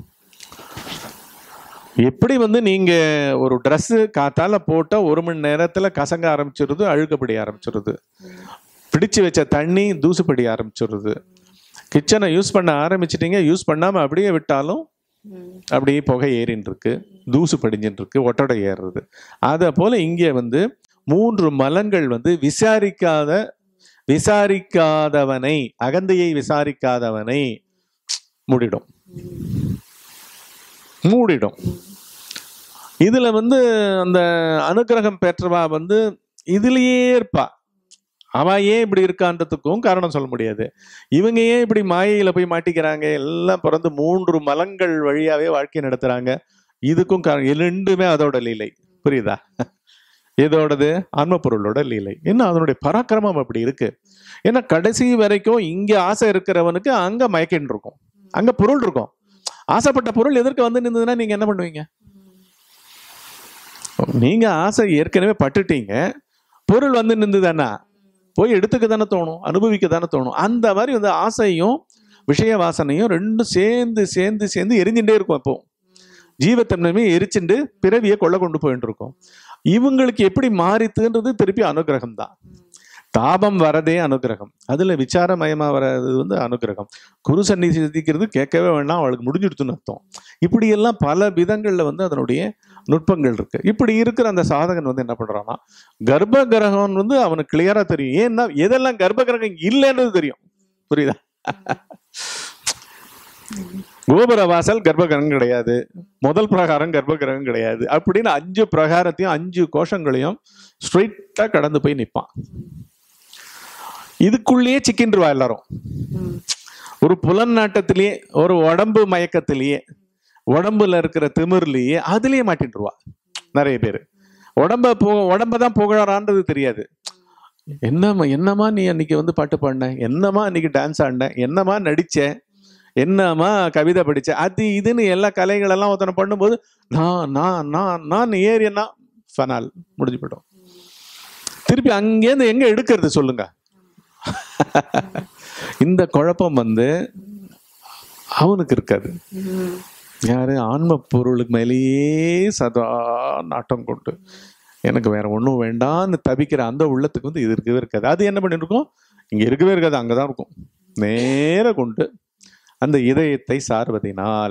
எப்படி வந்து நீங்க ஒரு Dress காத்தால போட்டா ஒரு மணி நேரத்துல கசங்க ஆரம்பிச்சிருது அழுக்கப்படி ஆரம்பிச்சிருது பிடிச்சு வச்ச தண்ணி தூசுப்படி ஆரம்பிச்சிருது கிச்சனை யூஸ் பண்ண ஆரம்பிச்சிட்டீங்க யூஸ் பண்ணாம அப்படியே விட்டாலும் அப்படியே புகை ஏறின்னு இருக்கு தூசு படிஞ்சுட்டு இருக்கு ஒட்டடை ஏறுறது அதை போல இங்கே வந்து மூன்று மலங்கள் வந்து விசாரிக்காத விசாரிக்காதவனை அகந்தையை விசாரிக்காதவனை மூடிடும் மூடிடும் இதுல வந்து அந்த அனுக்கிரகம் பெற்றவா வந்து இதுலயே இருப்பா அவ ஏன் இப்படி இருக்கான்றதுக்கும் காரணம் சொல்ல முடியாது இவங்க ஏன் இப்படி மாயையில போய் மாட்டிக்கிறாங்க எல்லாம் பிறந்து மூன்று மலங்கள் வழியாவே வாழ்க்கை நடத்துறாங்க இதுக்கும் காரணம் இது ரெண்டுமே அதோட லீலை புரியுதா இதோடது ஆன்ம பொருளோட லீலை என்ன அதனுடைய பராக்கிரமம் அப்படி இருக்கு ஏன்னா கடைசி வரைக்கும் இங்க ஆசை இருக்கிறவனுக்கு அங்க மயக்கின்னு இருக்கும் அங்க பொருள் இருக்கும் ஆசைப்பட்ட பொருள் எதற்கு வந்து நின்றதுன்னா நீங்க என்ன பண்ணுவீங்க நீங்க ஆசை ஏற்கனவே பட்டுட்டீங்க பொருள் வந்து நின்றுதானா போய் எடுத்துக்க தானே தோணும் அனுபவிக்க தானே தோணும் அந்த மாதிரி வந்து ஆசையும் விஷய வாசனையும் ரெண்டும் சேர்ந்து சேர்ந்து சேர்ந்து எரிஞ்சுட்டே இருக்கும் அப்போ ஜீவத்தன்மையுமே எரிச்சுண்டு பிறவியை கொள்ள கொண்டு போயிட்டு இருக்கும் இவங்களுக்கு எப்படி மாறித்துன்றது திருப்பி அனுகிரகம் தான் தாபம் வரதே அனுகிரகம் அதுல விசாரமயமா வர்றது வந்து அனுகிரகம் குரு சன்னி சித்திக்கிறது கேட்கவே வேண்டாம் அவளுக்கு முடிஞ்சுடுத்துன்னு அர்த்தம் இப்படி எல்லாம் பல விதங்கள்ல வந்து அதனுடைய நுட்பங்கள் இருக்கு இப்படி இருக்கிற அந்த சாதகன் வந்து என்ன பண்றான்னா கர்ப்ப கிரகம் வந்து அவனுக்கு கிளியரா தெரியும் ஏன்னா எதெல்லாம் கர்ப்ப கிரகம் இல்லைன்றது தெரியும் புரியுதா கோபுர வாசல் கர்ப்ப கிரகம் கிடையாது முதல் பிரகாரம் கர்ப்ப கிரகம் கிடையாது அப்படின்னு அஞ்சு பிரகாரத்தையும் அஞ்சு கோஷங்களையும் ஸ்ட்ரெயிட்டா கடந்து போய் நிற்பான் இதுக்குள்ளேயே சிக்கின்றுவா எல்லாரும் ம். ஒரு புலன் நாட்டத்திலேயே ஒரு உடம்பு மயக்கத்திலேயே உடம்புல இருக்கிற திமிர்லயே அதுலயே மாட்டின்றுவா நிறைய பேர் உடம்ப போ உடம்ப தான் புகழறான்றது தெரியாது என்னம்மா என்னம்மா நீ அன்னைக்கு வந்து பாட்டு பாடின என்னம்மா அன்னைக்கு டான்ஸ் ஆடின என்னம்மா நடிச்ச என்னம்மா கவிதை படிச்ச அது இதுன்னு எல்லா கலைகளெல்லாம் ஒருத்தனை பண்ணும்போது நான் நான் நான் நான் ஏறியன்னா ஃபனால் முடிஞ்சு போயிடும் திருப்பி அங்கேருந்து எங்க எடுக்கிறது சொல்லுங்க இந்த குழப்பம் வந்து அவனுக்கு இருக்காது ம். யாரு ஆன்ம பொருளுக்கு மேலேயே சதா நாட்டம் கொண்டு எனக்கு வேற ஒன்றும் வேண்டாம்னு தவிக்கிற அந்த உள்ளத்துக்கு வந்து இது இருக்கவே இருக்காது அது என்ன பண்ணிருக்கும் இங்க இருக்கவே இருக்காது அங்கதான் இருக்கும் நேர கொண்டு அந்த இதயத்தை சார்வதினால்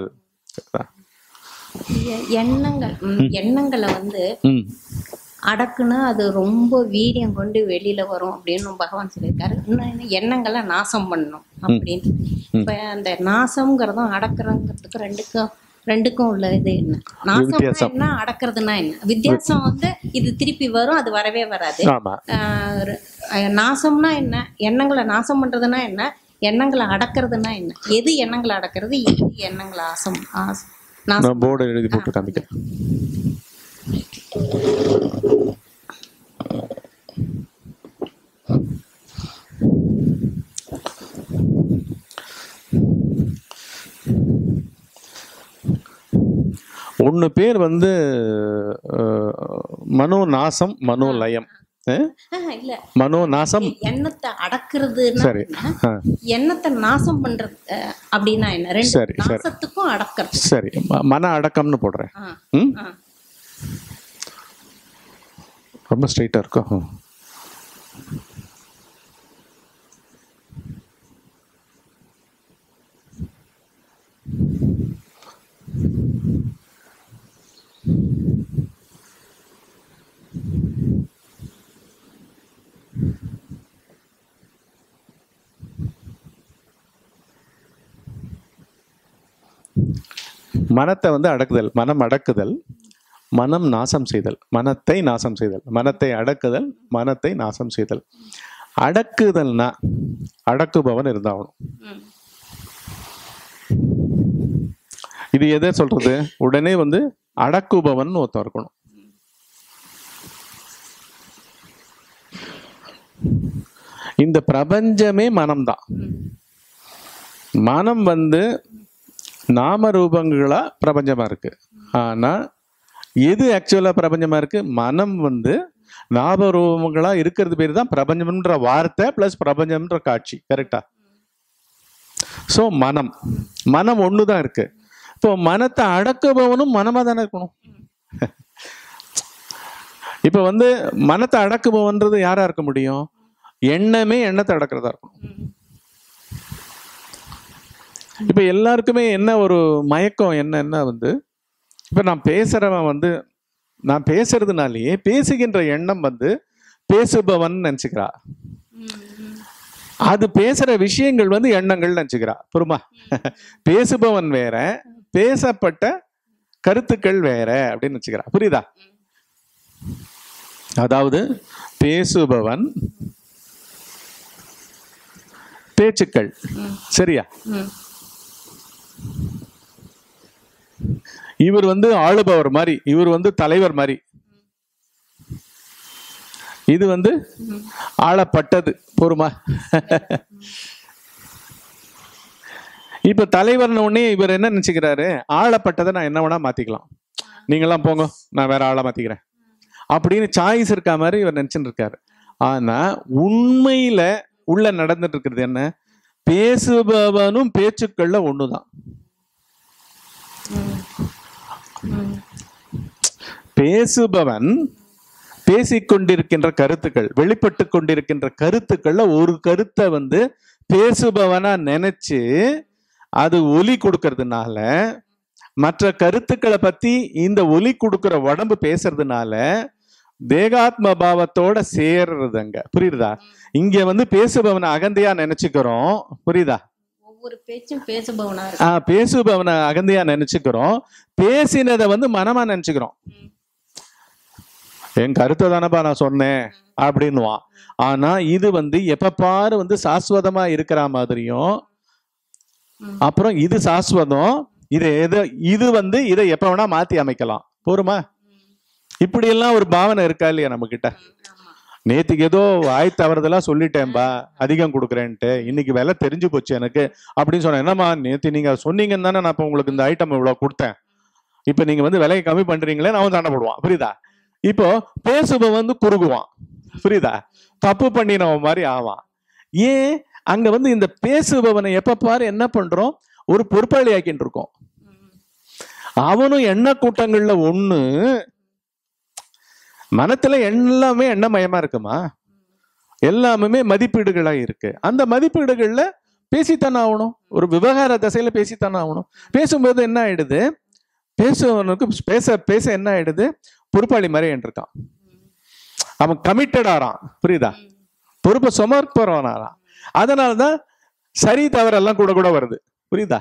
எ- எண்ணங்கள் ம், எண்ணங்களை வந்து ம் அடக்குனா அது ரொம்ப வீரியம் கொண்டு வெளியில வரும் அப்படின்னு பகவான் சொல்லியிருக்காரு இன்னும் என்ன எண்ணங்களை நாசம் பண்ணணும் அப்படின்னு இப்ப அந்த நாசம்ங்கிறதும் அடக்குறங்கிறதுக்கும் ரெண்டுக்கும் ரெண்டுக்கும் உள்ள இது என்ன நாசம்னா வித்தியாசம். என்ன அடக்குறதுனா என்ன வித்தியாசம் வந்து இது திருப்பி வரும் அது வரவே வராது ஆமா ஆஹ் ர- அஹ் நாசம்னா என்ன எண்ணங்களை நாசம் பண்றதுனா என்ன எண்ணங்களை அடக்கிறதுனா என்ன எது எண்ணங்களை அடக்கிறது எது எண்ணங்களை ஆசம் ஆஸ்- நாசம் நான் போர்டு எழுதி போட்டு காமிக்கிறேன் ஒன்று பேர் வந்து அஹ், மனோ நாசம் மனோ லயம் அஹ்? ஆஹ் இல்ல மனோ நாசம் எண்ணத்தை அடக்குறதுன்னா சரி என்ன? ஆ, எண்ணத்தை நாசம் பண்றது அஹ், அப்படின்னா என்ன ரெண்டு சரி, சரி. நாசத்துக்கும் அடக்கிறது சரி ம- மன அடக்கம்னு போடுறேன் ஆ, ம் ஆ. ரொம்ப ஸ்ட்ரைட்டாக இருக்கும் ம். மனத்தை வந்து அடக்குதல் மனம் அடக்குதல் மனம் நாசம் செய்தல் மனத்தை நாசம் செய்தல் மனத்தை அடக்குதல் மனத்தை நாசம் செய்தல் அடக்குதல்னா அடக்குபவன் இருந்தாகணும் ம். இது எதை சொல்றது உடனே வந்து அடக்குபவன் ஒருத்தன் இருக்கணும் இந்த பிரபஞ்சமே மனம்தான் ம். மனம் வந்து நாம ரூபங்களா பிரபஞ்சமா இருக்கு ஆனா எது ஆக்சுவலா பிரபஞ்சமா இருக்கு மனம் வந்து நாம ரூபங்களா இருக்கிறது பேர் தான் பிரபஞ்சம்ன்ற வார்த்தை பிளஸ் பிரபஞ்சம்ன்ற காட்சி கரெக்டா சோ மனம் மனம் ஒண்ணுதான் இருக்கு இப்போ மனத்தை அடக்குபவனும் மனமா தானே இருக்கணும் இப்போ வந்து மனத்தை அடக்குபவன்றது யாரா இருக்க முடியும் எண்ணமே எண்ணத்தை அடக்கிறதா இருக்கணும் ம். இப்போ எல்லாருக்குமே என்ன ஒரு மயக்கம் என்னன்னா வந்து இப்போ நான் பேசுறவன் வந்து நான் பேசுறதுனாலேயே பேசுகின்ற எண்ணம் வந்து பேசுபவன் நினச்சிக்கிறா அது பேசுற விஷயங்கள் வந்து எண்ணங்கள் நினச்சிக்கிறா புரியுமா பேசுபவன் வேற பேசப்பட்ட கருத்துக்கள் வேற அப்படின்னு வச்சுக்கிறா புரியுதா அதாவது பேசுபவன் பேச்சுக்கள் சரியா ம் இவர் வந்து ஆளுபவர் மாதிரி இவர் வந்து தலைவர் மாதிரி இது வந்து ஆளப்பட்டது பொறுமா இப்ப தலைவர்னு உடனே இவர் என்ன நினைச்சுக்கிறாரு ஆளப்பட்டதை நான் என்ன வேணா மாத்திக்கலாம் நீங்களாம் போங்க நான் வேற ஆளை மாத்திக்கிறேன் அப்படின்னு சாய்ஸ் இருக்கா மாதிரி இவர் நினைச்சுட்டு இருக்காரு ஆனா உண்மையில உள்ள நடந்துட்டு இருக்கிறது என்ன பேசுபவனும் பேச்சுக்கள்ல ஒண்ணுதான் பேசுபவன் பேசிக்கொண்டிருக்கின்ற கருத்துக்கள் வெளிப்பட்டு கொண்டிருக்கின்ற கருத்துக்கள்ல ஒரு கருத்தை வந்து பேசுபவனா நினைச்சு அது ஒலி கொடுக்கறதுனால மற்ற கருத்துக்களை பத்தி இந்த ஒலி கொடுக்கிற உடம்பு பேசுறதுனால தேகாத்ம பாவத்தோட சேர்றது அங்க புரியுதா இங்க வந்து பேசுபவனை அகந்தையா நினைச்சுக்கிறோம் புரியுதா ஒவ்வொரு பேச்சும் பேசுபவனா இருக்கு ஆஹ் பேசுபவனை அகந்தையா நினைச்சுக்கிறோம் பேசினதை வந்து மனமா நினைச்சுக்கிறோம் என் கருத்தை தானப்பா நான் சொன்னேன் அப்படின்னுவான் ஆனா இது வந்து எப்ப பாரு வந்து சாஸ்வதமா இருக்கிற மாதிரியும் ம். அப்புறம் இது சாஸ்வதம் இது எது இது வந்து இதை எப்ப வேணா மாத்தி அமைக்கலாம் போருமா இப்படி எல்லாம் ஒரு பாவனை இருக்கா இல்லையா நம்ம கிட்ட ஆமா நேத்துக்கு ஏதோ வாய் தவறுதெல்லாம் சொல்லிட்டேன்பா அதிகம் கொடுக்குறேன்ட்டு இன்னைக்கு விலை தெரிஞ்சு போச்சு எனக்கு அப்படின்னு சொன்னேன் என்னம்மா நேத்து நீங்க சொன்னீங்கன்னு தானே நான் இப்போ உங்களுக்கு இந்த ஐட்டம் இவ்வளவு கொடுத்தேன் இப்போ நீங்க வந்து விலையை கம்மி பண்றீங்களே நான் வந்து சண்டை போடுவான் புரியுதா இப்போ பேசுபவன் வந்து குறுகுவான் புரியுதா தப்பு பண்ணினவன் மாதிரி ஆவான் ஏன் அங்க வந்து இந்த பேசுபவனை எப்ப பாரு என்ன பண்றோம் ஒரு பொறுப்பாளி ஆக்கிட்டு இருக்கோம் ம். அவனும் எண்ண கூட்டங்கள்ல ஒண்ணு மனத்துல எல்லாமே எண்ணமயமா இருக்குமா எல்லாமே மதிப்பீடுகளா இருக்கு அந்த மதிப்பீடுகள்ல பேசித்தானே ஆகணும் ஒரு விவகார தசையில பேசித்தானே ஆகணும் பேசும்போது என்ன ஆயிடுது பேசுவவனுக்கு பேச பேச என்ன ஆயிடுது பொறுப்பாளி மாதிரி இருக்கான் அவன் கமிட்டட் ஆறான் புரியுதா பொறுப்பை சுமர்ப்பவனாரான் அதனாலதான் சரி தவறெல்லாம் கூட கூட வருது புரியுதா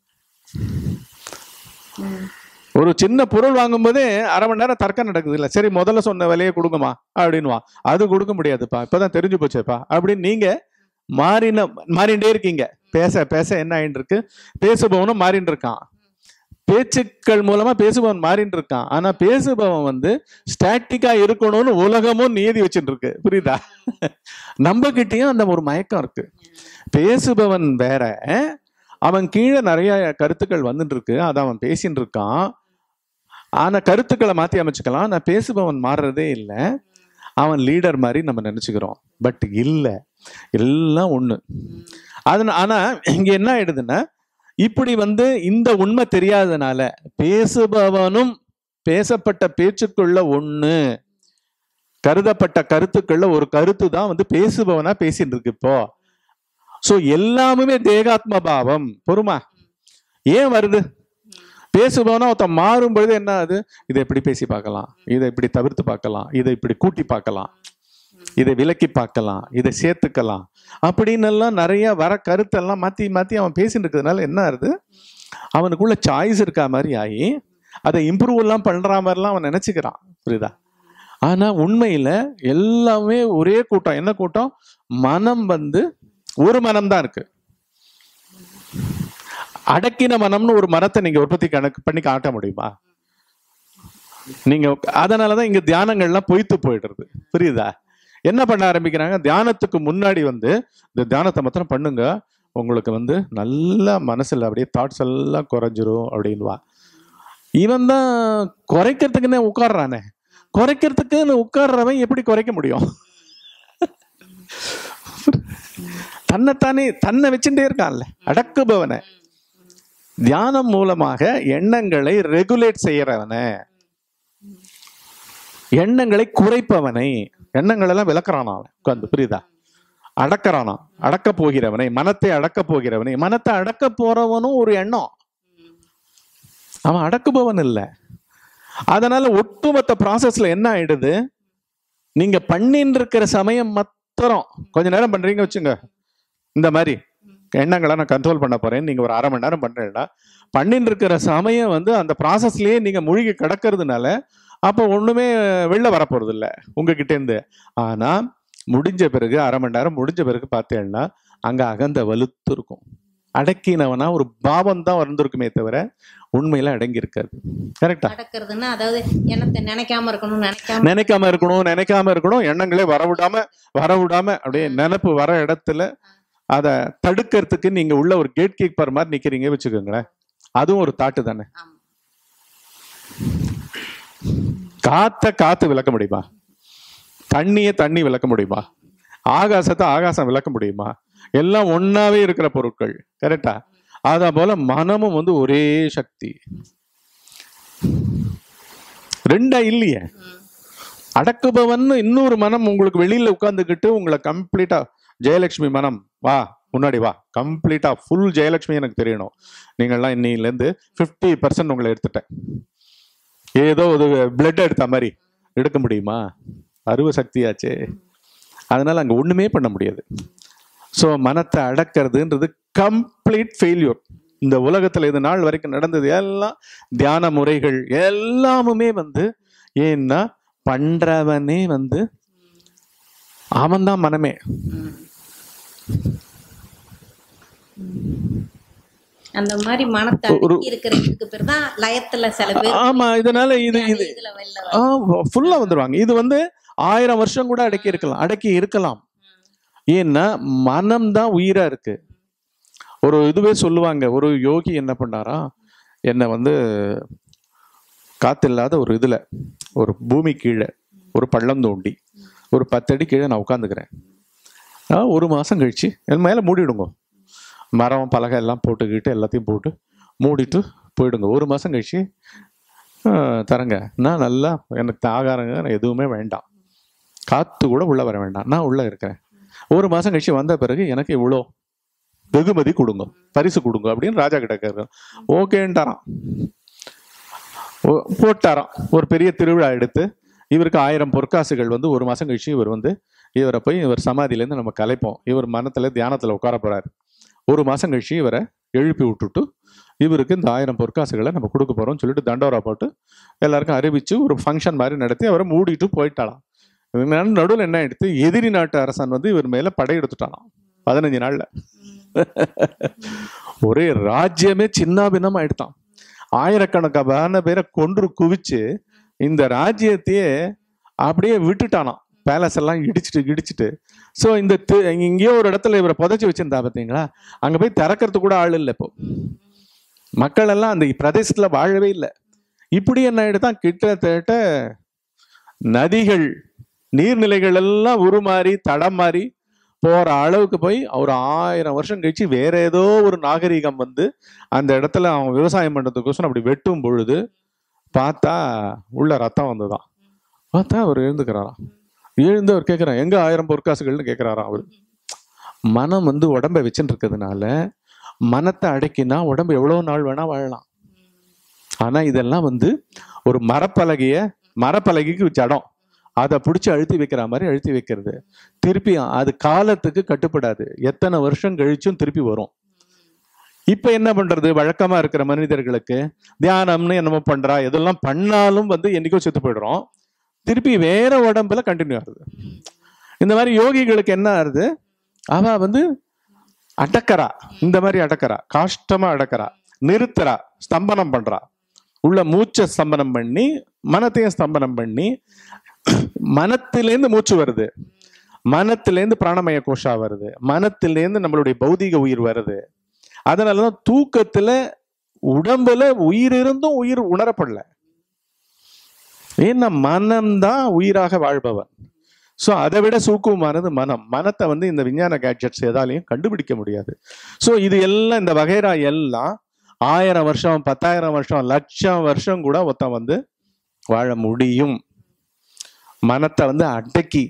ம். ஒரு சின்ன பொருள் வாங்கும்போதே அரை மணி நேரம் தர்க்கம் நடக்குது இல்ல சரி முதல்ல சொன்ன விலையை கொடுங்கம்மா அப்படின்னுவான் அது கொடுக்க முடியாதுப்பா இப்பதான் தெரிஞ்சு போச்சேப்பா அப்படின்னு நீங்க மாறின மாறிண்டே இருக்கீங்க பேச பேச என்ன ஆயிட்டு இருக்கு பேசுபவனும் மாறிட்டு இருக்கான் பேச்சுக்கள் மூலமா பேசுபவன் மாறிட்டு இருக்கான் ஆனா பேசுபவன் வந்து ஸ்டாட்டிக்கா இருக்கணும்னு உலகமும் நியதி வச்சுட்டு இருக்கு புரியுதா நம்ம கிட்டயும் அந்த ஒரு மயக்கம் இருக்கு பேசுபவன் வேற அவன் கீழே நிறைய கருத்துக்கள் வந்துட்டு இருக்கு அதை அவன் பேசிட்டு இருக்கான் ஆனா கருத்துக்களை மாத்தி அமைச்சுக்கலாம் நான் பேசுபவன் மாறுறதே இல்லை அவன் லீடர் மாதிரி நம்ம நினைச்சுக்கிறோம் பட் இல்ல எல்லாம் ஒண்ணு அதனால ஆனா இங்க என்ன ஆயிடுதுன்னா இப்படி வந்து இந்த உண்மை தெரியாதனால பேசுபவனும் பேசப்பட்ட பேச்சுக்குள்ள ஒண்ணு கருதப்பட்ட கருத்துக்குள்ள ஒரு கருத்து தான் வந்து பேசுபவனா பேசிட்டு இருக்கு இப்போ சோ எல்லாமே தேகாத்ம பாவம் பொறுமா ஏன் வருது பேசுபவனா ஒருத்தன் மாறும் பொழுது என்ன ஆகுது இதை எப்படி பேசி பார்க்கலாம் இதை இப்படி தவிர்த்து பார்க்கலாம் இதை இப்படி கூட்டி பார்க்கலாம் இதை விலக்கி பார்க்கலாம் இதை சேர்த்துக்கலாம் அப்படின்னு எல்லாம் நிறைய வர கருத்தெல்லாம் மாத்தி மாத்தி அவன் பேசிட்டு இருக்கிறதுனால என்ன ஆகுது அவனுக்குள்ள சாய்ஸ் இருக்கா மாதிரி ஆகி அதை இம்ப்ரூவ் எல்லாம் பண்ற மாதிரிலாம் அவன் நினைச்சுக்கிறான் புரியுதா ஆனா உண்மையில எல்லாமே ஒரே கூட்டம் என்ன கூட்டம் மனம் வந்து ஒரு மனம் தான் இருக்கு அடக்கின மனம்னு ஒரு மரத்தை நீங்க உற்பத்தி கணக்கு பண்ணி காட்ட முடியுமா நீங்க அதனாலதான் இங்க தியானங்கள்லாம் பொய்த்து போயிடுறது புரியுதா என்ன பண்ண ஆரம்பிக்கிறாங்க தியானத்துக்கு முன்னாடி வந்து இந்த தியானத்தை மாத்திரம் பண்ணுங்க உங்களுக்கு வந்து நல்ல மனசுல அப்படியே தாட்ஸ் எல்லாம் குறைஞ்சிரும் அப்படின்வா இவன் தான் குறைக்கிறதுக்குன்னே உட்கார்றானே குறைக்கிறதுக்குன்னு உட்கார்றவன் எப்படி குறைக்க முடியும் தன்னைத்தானே தன்னை வச்சுட்டே இருக்கான்ல அடக்குபவனை தியானம் மூலமாக எண்ணங்களை ரெகுலேட் செய்யறவனை எண்ணங்களை குறைப்பவனை எண்ணங்கள் எல்லாம் விளக்குறானா அவன் உட்கார்ந்து புரியுதா அடக்கறானா அடக்க போகிறவனை மனத்தை அடக்க போகிறவனை மனத்தை அடக்க போறவனும் ஒரு எண்ணம் அவன் அடக்குபவன் இல்லை அதனால ஒட்டுமொத்த ப்ராசஸ்ல என்ன ஆயிடுது நீங்க பண்ணின்னு இருக்கிற சமயம் மொத்த ஒவ்வொருத்தரும் கொஞ்ச நேரம் பண்றீங்க வச்சுங்க இந்த மாதிரி எண்ணங்களை நான் கண்ட்ரோல் பண்ண போறேன் நீங்க ஒரு அரை மணி நேரம் பண்றீங்களா பண்ணிட்டு இருக்கிற சமயம் வந்து அந்த ப்ராசஸ்லயே நீங்க மூழ்கி கிடக்கிறதுனால அப்போ ஒண்ணுமே வெளில வரப்போறது இல்ல உங்ககிட்ட இருந்து ஆனா முடிஞ்ச பிறகு அரை மணி நேரம் முடிஞ்ச பிறகு பார்த்தேன்னா அங்க அகந்த வலுத்து இருக்கும் அடக்கினவனா ஒரு பாவம் தான் வந்திருக்குமே தவிர உண்மையில அடங்கி இருக்காது கரெக்டா நடக்கிறதுன்னா அதாவது எண்ணத்தை நினைக்காம இருக்கணும் நினைக்காம நினைக்காம இருக்கணும் நினைக்காம இருக்கணும் எண்ணங்களே வரவிடாம வரவிடாம அப்படியே நினைப்பு வர இடத்துல அதை தடுக்கிறதுக்கு நீங்க உள்ள ஒரு கேட் கீப்பர் மாதிரி நிக்கிறீங்க வச்சுக்கோங்களேன் அதுவும் ஒரு தாட்டு தானே ஆமா. காத்த காத்து விளக்க முடியுமா தண்ணிய தண்ணி விளக்க முடியுமா ஆகாசத்தை ஆகாசம் விளக்க முடியுமா எல்லாம் ஒன்னாவே இருக்கிற பொருட்கள் கரெக்டா அத போல மனமும் வந்து ஒரே சக்தி ரெண்டா இல்லையே ம். அடக்குபவன் இன்னொரு மனம் உங்களுக்கு வெளியில உட்கார்ந்துக்கிட்டு உங்களை கம்ப்ளீட்டா ஜெயலட்சுமி மனம் வா முன்னாடி வா கம்ப்ளீட்டா ஃபுல் ஜெயலட்சுமி எனக்கு தெரியணும் நீங்கள்லாம் இன்னிலேருந்து ஃபிஃப்டி பர்சன்ட் உங்களை எடுத்துட்டேன் ஏதோ ஒரு பிளட் எடுத்த மாதிரி எடுக்க முடியுமா அருவ சக்தியாச்சே அதனால அங்க ஒண்ணுமே பண்ண முடியாது ஸோ மனத்தை அடக்கிறதுன்றது கம்ப்ளீட் ஃபெயில்யூர் இந்த உலகத்துல இது நாள் வரைக்கும் நடந்தது எல்லாம் தியான முறைகள் எல்லாமுமே வந்து ஏன்னா பண்றவனே வந்து அவன்தான் மனமே ம். அந்த மாதிரி மனத்தை ஒரு- அடக்கி இருக்கிறதுக்கு பேர் தான் லயத்துல சில பேர் ஆமா இதனால இது இது இதுல வெளில வர- ஃபுல்லா வந்துருவாங்க இது வந்து ஆயிரம் வருஷம் கூட அடக்கி இருக்கலாம் அடக்கி இருக்கலாம் ஏன்னா மனம் தான் உயிரா இருக்கு ஒரு இதுவே சொல்லுவாங்க ஒரு யோகி என்ன பண்ணாரா என்னை வந்து காத்தில்லாத ஒரு இதுல ஒரு பூமி கீழே ஒரு பள்ளம் தோண்டி ஒரு பத்தடி கீழே நான் உட்காந்துக்கிறேன் ஒரு மாசம் கழிச்சு என் மேல மூடிடுங்க மரம் பலகை எல்லாம் போட்டுக்கிட்டு எல்லாத்தையும் போட்டு மூடிட்டு போயிடுங்க ஒரு மாசம் கழிச்சு ஆஹ், தரங்க நான் நல்லா எனக்கு ஆகாரங்க எனக்கு எதுவுமே வேண்டாம் காத்து கூட உள்ள வர வேண்டாம் நான் உள்ள இருக்கிறேன் ஒரு மாசம் கழிச்சு வந்த பிறகு எனக்கு இவ்வளோ வெகுமதி கொடுங்க பரிசு கொடுங்க அப்படின்னு ராஜா கிட்ட கேட்க ஓகேன்ட்டாராம் ஓ- போட்டாராம் ஒரு பெரிய திருவிழா எடுத்து இவருக்கு ஆயிரம் பொற்காசுகள் வந்து ஒரு மாசம் கழிச்சு இவர் வந்து இவரை போய் இவர் சமாதியிலேருந்து நம்ம கலைப்போம் இவர் மனத்துல தியானத்துல உட்கார போறாரு ஒரு மாசம் கழிச்சு இவரை எழுப்பி விட்டுட்டு இவருக்கு இந்த ஆயிரம் பொற்காசுகளை நம்ம கொடுக்க போறோம்னு சொல்லிட்டு தண்டோரா போட்டு எல்லாருக்கும் அறிவிச்சு ஒரு ஃபங்க்ஷன் மாதிரி நடத்தி அவரை மூடிட்டு போயிட்டாலாம் நடுவில் என்ன எடுத்து எதிரி நாட்டு அரசன் வந்து இவர் மேல படையெடுத்துட்டானாம் பதினஞ்சு நாள்ல ஒரே ராஜ்யமே சின்னாபின்னம் ஆயிடுத்தான் ஆயிரக்கணக்கான பேரை கொன்று குவிச்சு இந்த ராஜ்யத்தையே அப்படியே விட்டுட்டானாம் பேலஸ் எல்லாம் இடிச்சிட்டு இடிச்சிட்டு ஸோ இந்த தி- எங்கேயோ ஒரு இடத்துல இவரை புதைச்சி வச்சிருந்தா பார்த்தீங்களா அங்க போய் திறக்கிறதுக்கு கூட ஆள் இல்லை இப்போ மக்கள் எல்லாம் அந்த பிரதேசத்துல வாழவே இல்லை இப்படி என்ன ஆயிடுதான் கிட்டத்தட்ட நதிகள் நீர்நிலைகள் எல்லாம் உருமாறி தடம் மாறி போற அளவுக்கு போய் ஒரு ஆயிரம் வருஷம் கழிச்சு வேற ஏதோ ஒரு நாகரிகம் வந்து அந்த இடத்துல அவன் விவசாயம் பண்றதுக்கோசரம் அப்படி வெட்டும் பொழுது பார்த்தா உள்ள ரத்தம் வந்துதான் பார்த்தா அவர் எழுந்துக்கிறாராம் எழுந்து அவர் கேட்கிறார் எங்க ஆயிரம் பொற்காசுகள்னு கேட்கிறாராம் அவர் மனம் வந்து உடம்பை வச்சுட்டு இருக்கிறதுனால மனத்தை அடக்கினா உடம்பு எவ்வளவு நாள் வேணா வாழலாம் ஆனா இதெல்லாம் வந்து ஒரு மரப்பலகைய மரப்பலகைக்கு ஜடம் அதை பிடிச்சி அழுத்தி வைக்கிற மாதிரி அழுத்தி வைக்கிறது திருப்பி அது காலத்துக்கு கட்டுப்படாது எத்தனை வருஷம் கழிச்சும் திருப்பி வரும் இப்ப என்ன பண்றது வழக்கமா இருக்கிற மனிதர்களுக்கு தியானம்னு என்னமோ பண்றா எதெல்லாம் பண்ணாலும் வந்து என்னைக்கோ செத்து போயிடுறோம் திருப்பி வேற உடம்புல கண்டினியூ ஆகுது இந்த மாதிரி யோகிகளுக்கு என்ன ஆகுது அவ வந்து அடக்கறா இந்த மாதிரி அடக்கறா காஷ்டமா அடக்கறா நிறுத்துறா ஸ்தம்பனம் பண்றா உள்ள மூச்சை ஸ்தம்பனம் பண்ணி மனத்தையும் ஸ்தம்பனம் பண்ணி மனத்திலேருந்து மூச்சு வருது மனத்திலேருந்து பிராணமய கோஷா வருது மனத்திலேருந்து நம்மளுடைய பௌதிக உயிர் வருது அதனாலதான் தூக்கத்துல உடம்புல உயிர் இருந்தும் உயிர் உணரப்படல ஏன்னா மனம்தான் உயிராக வாழ்பவன் ஸோ அதை விட சூக்குமானது மனம் மனத்தை வந்து இந்த விஞ்ஞான கேட்ஜெட்ஸ் எதாலையும் கண்டுபிடிக்க முடியாது ஸோ இது எல்லாம் இந்த வகைரா எல்லாம் ஆயிரம் வருஷம் பத்தாயிரம் வருஷம் லட்சம் வருஷம் கூட ஒருத்தன் வந்து வாழ முடியும் மனத்தை வந்து அடக்கி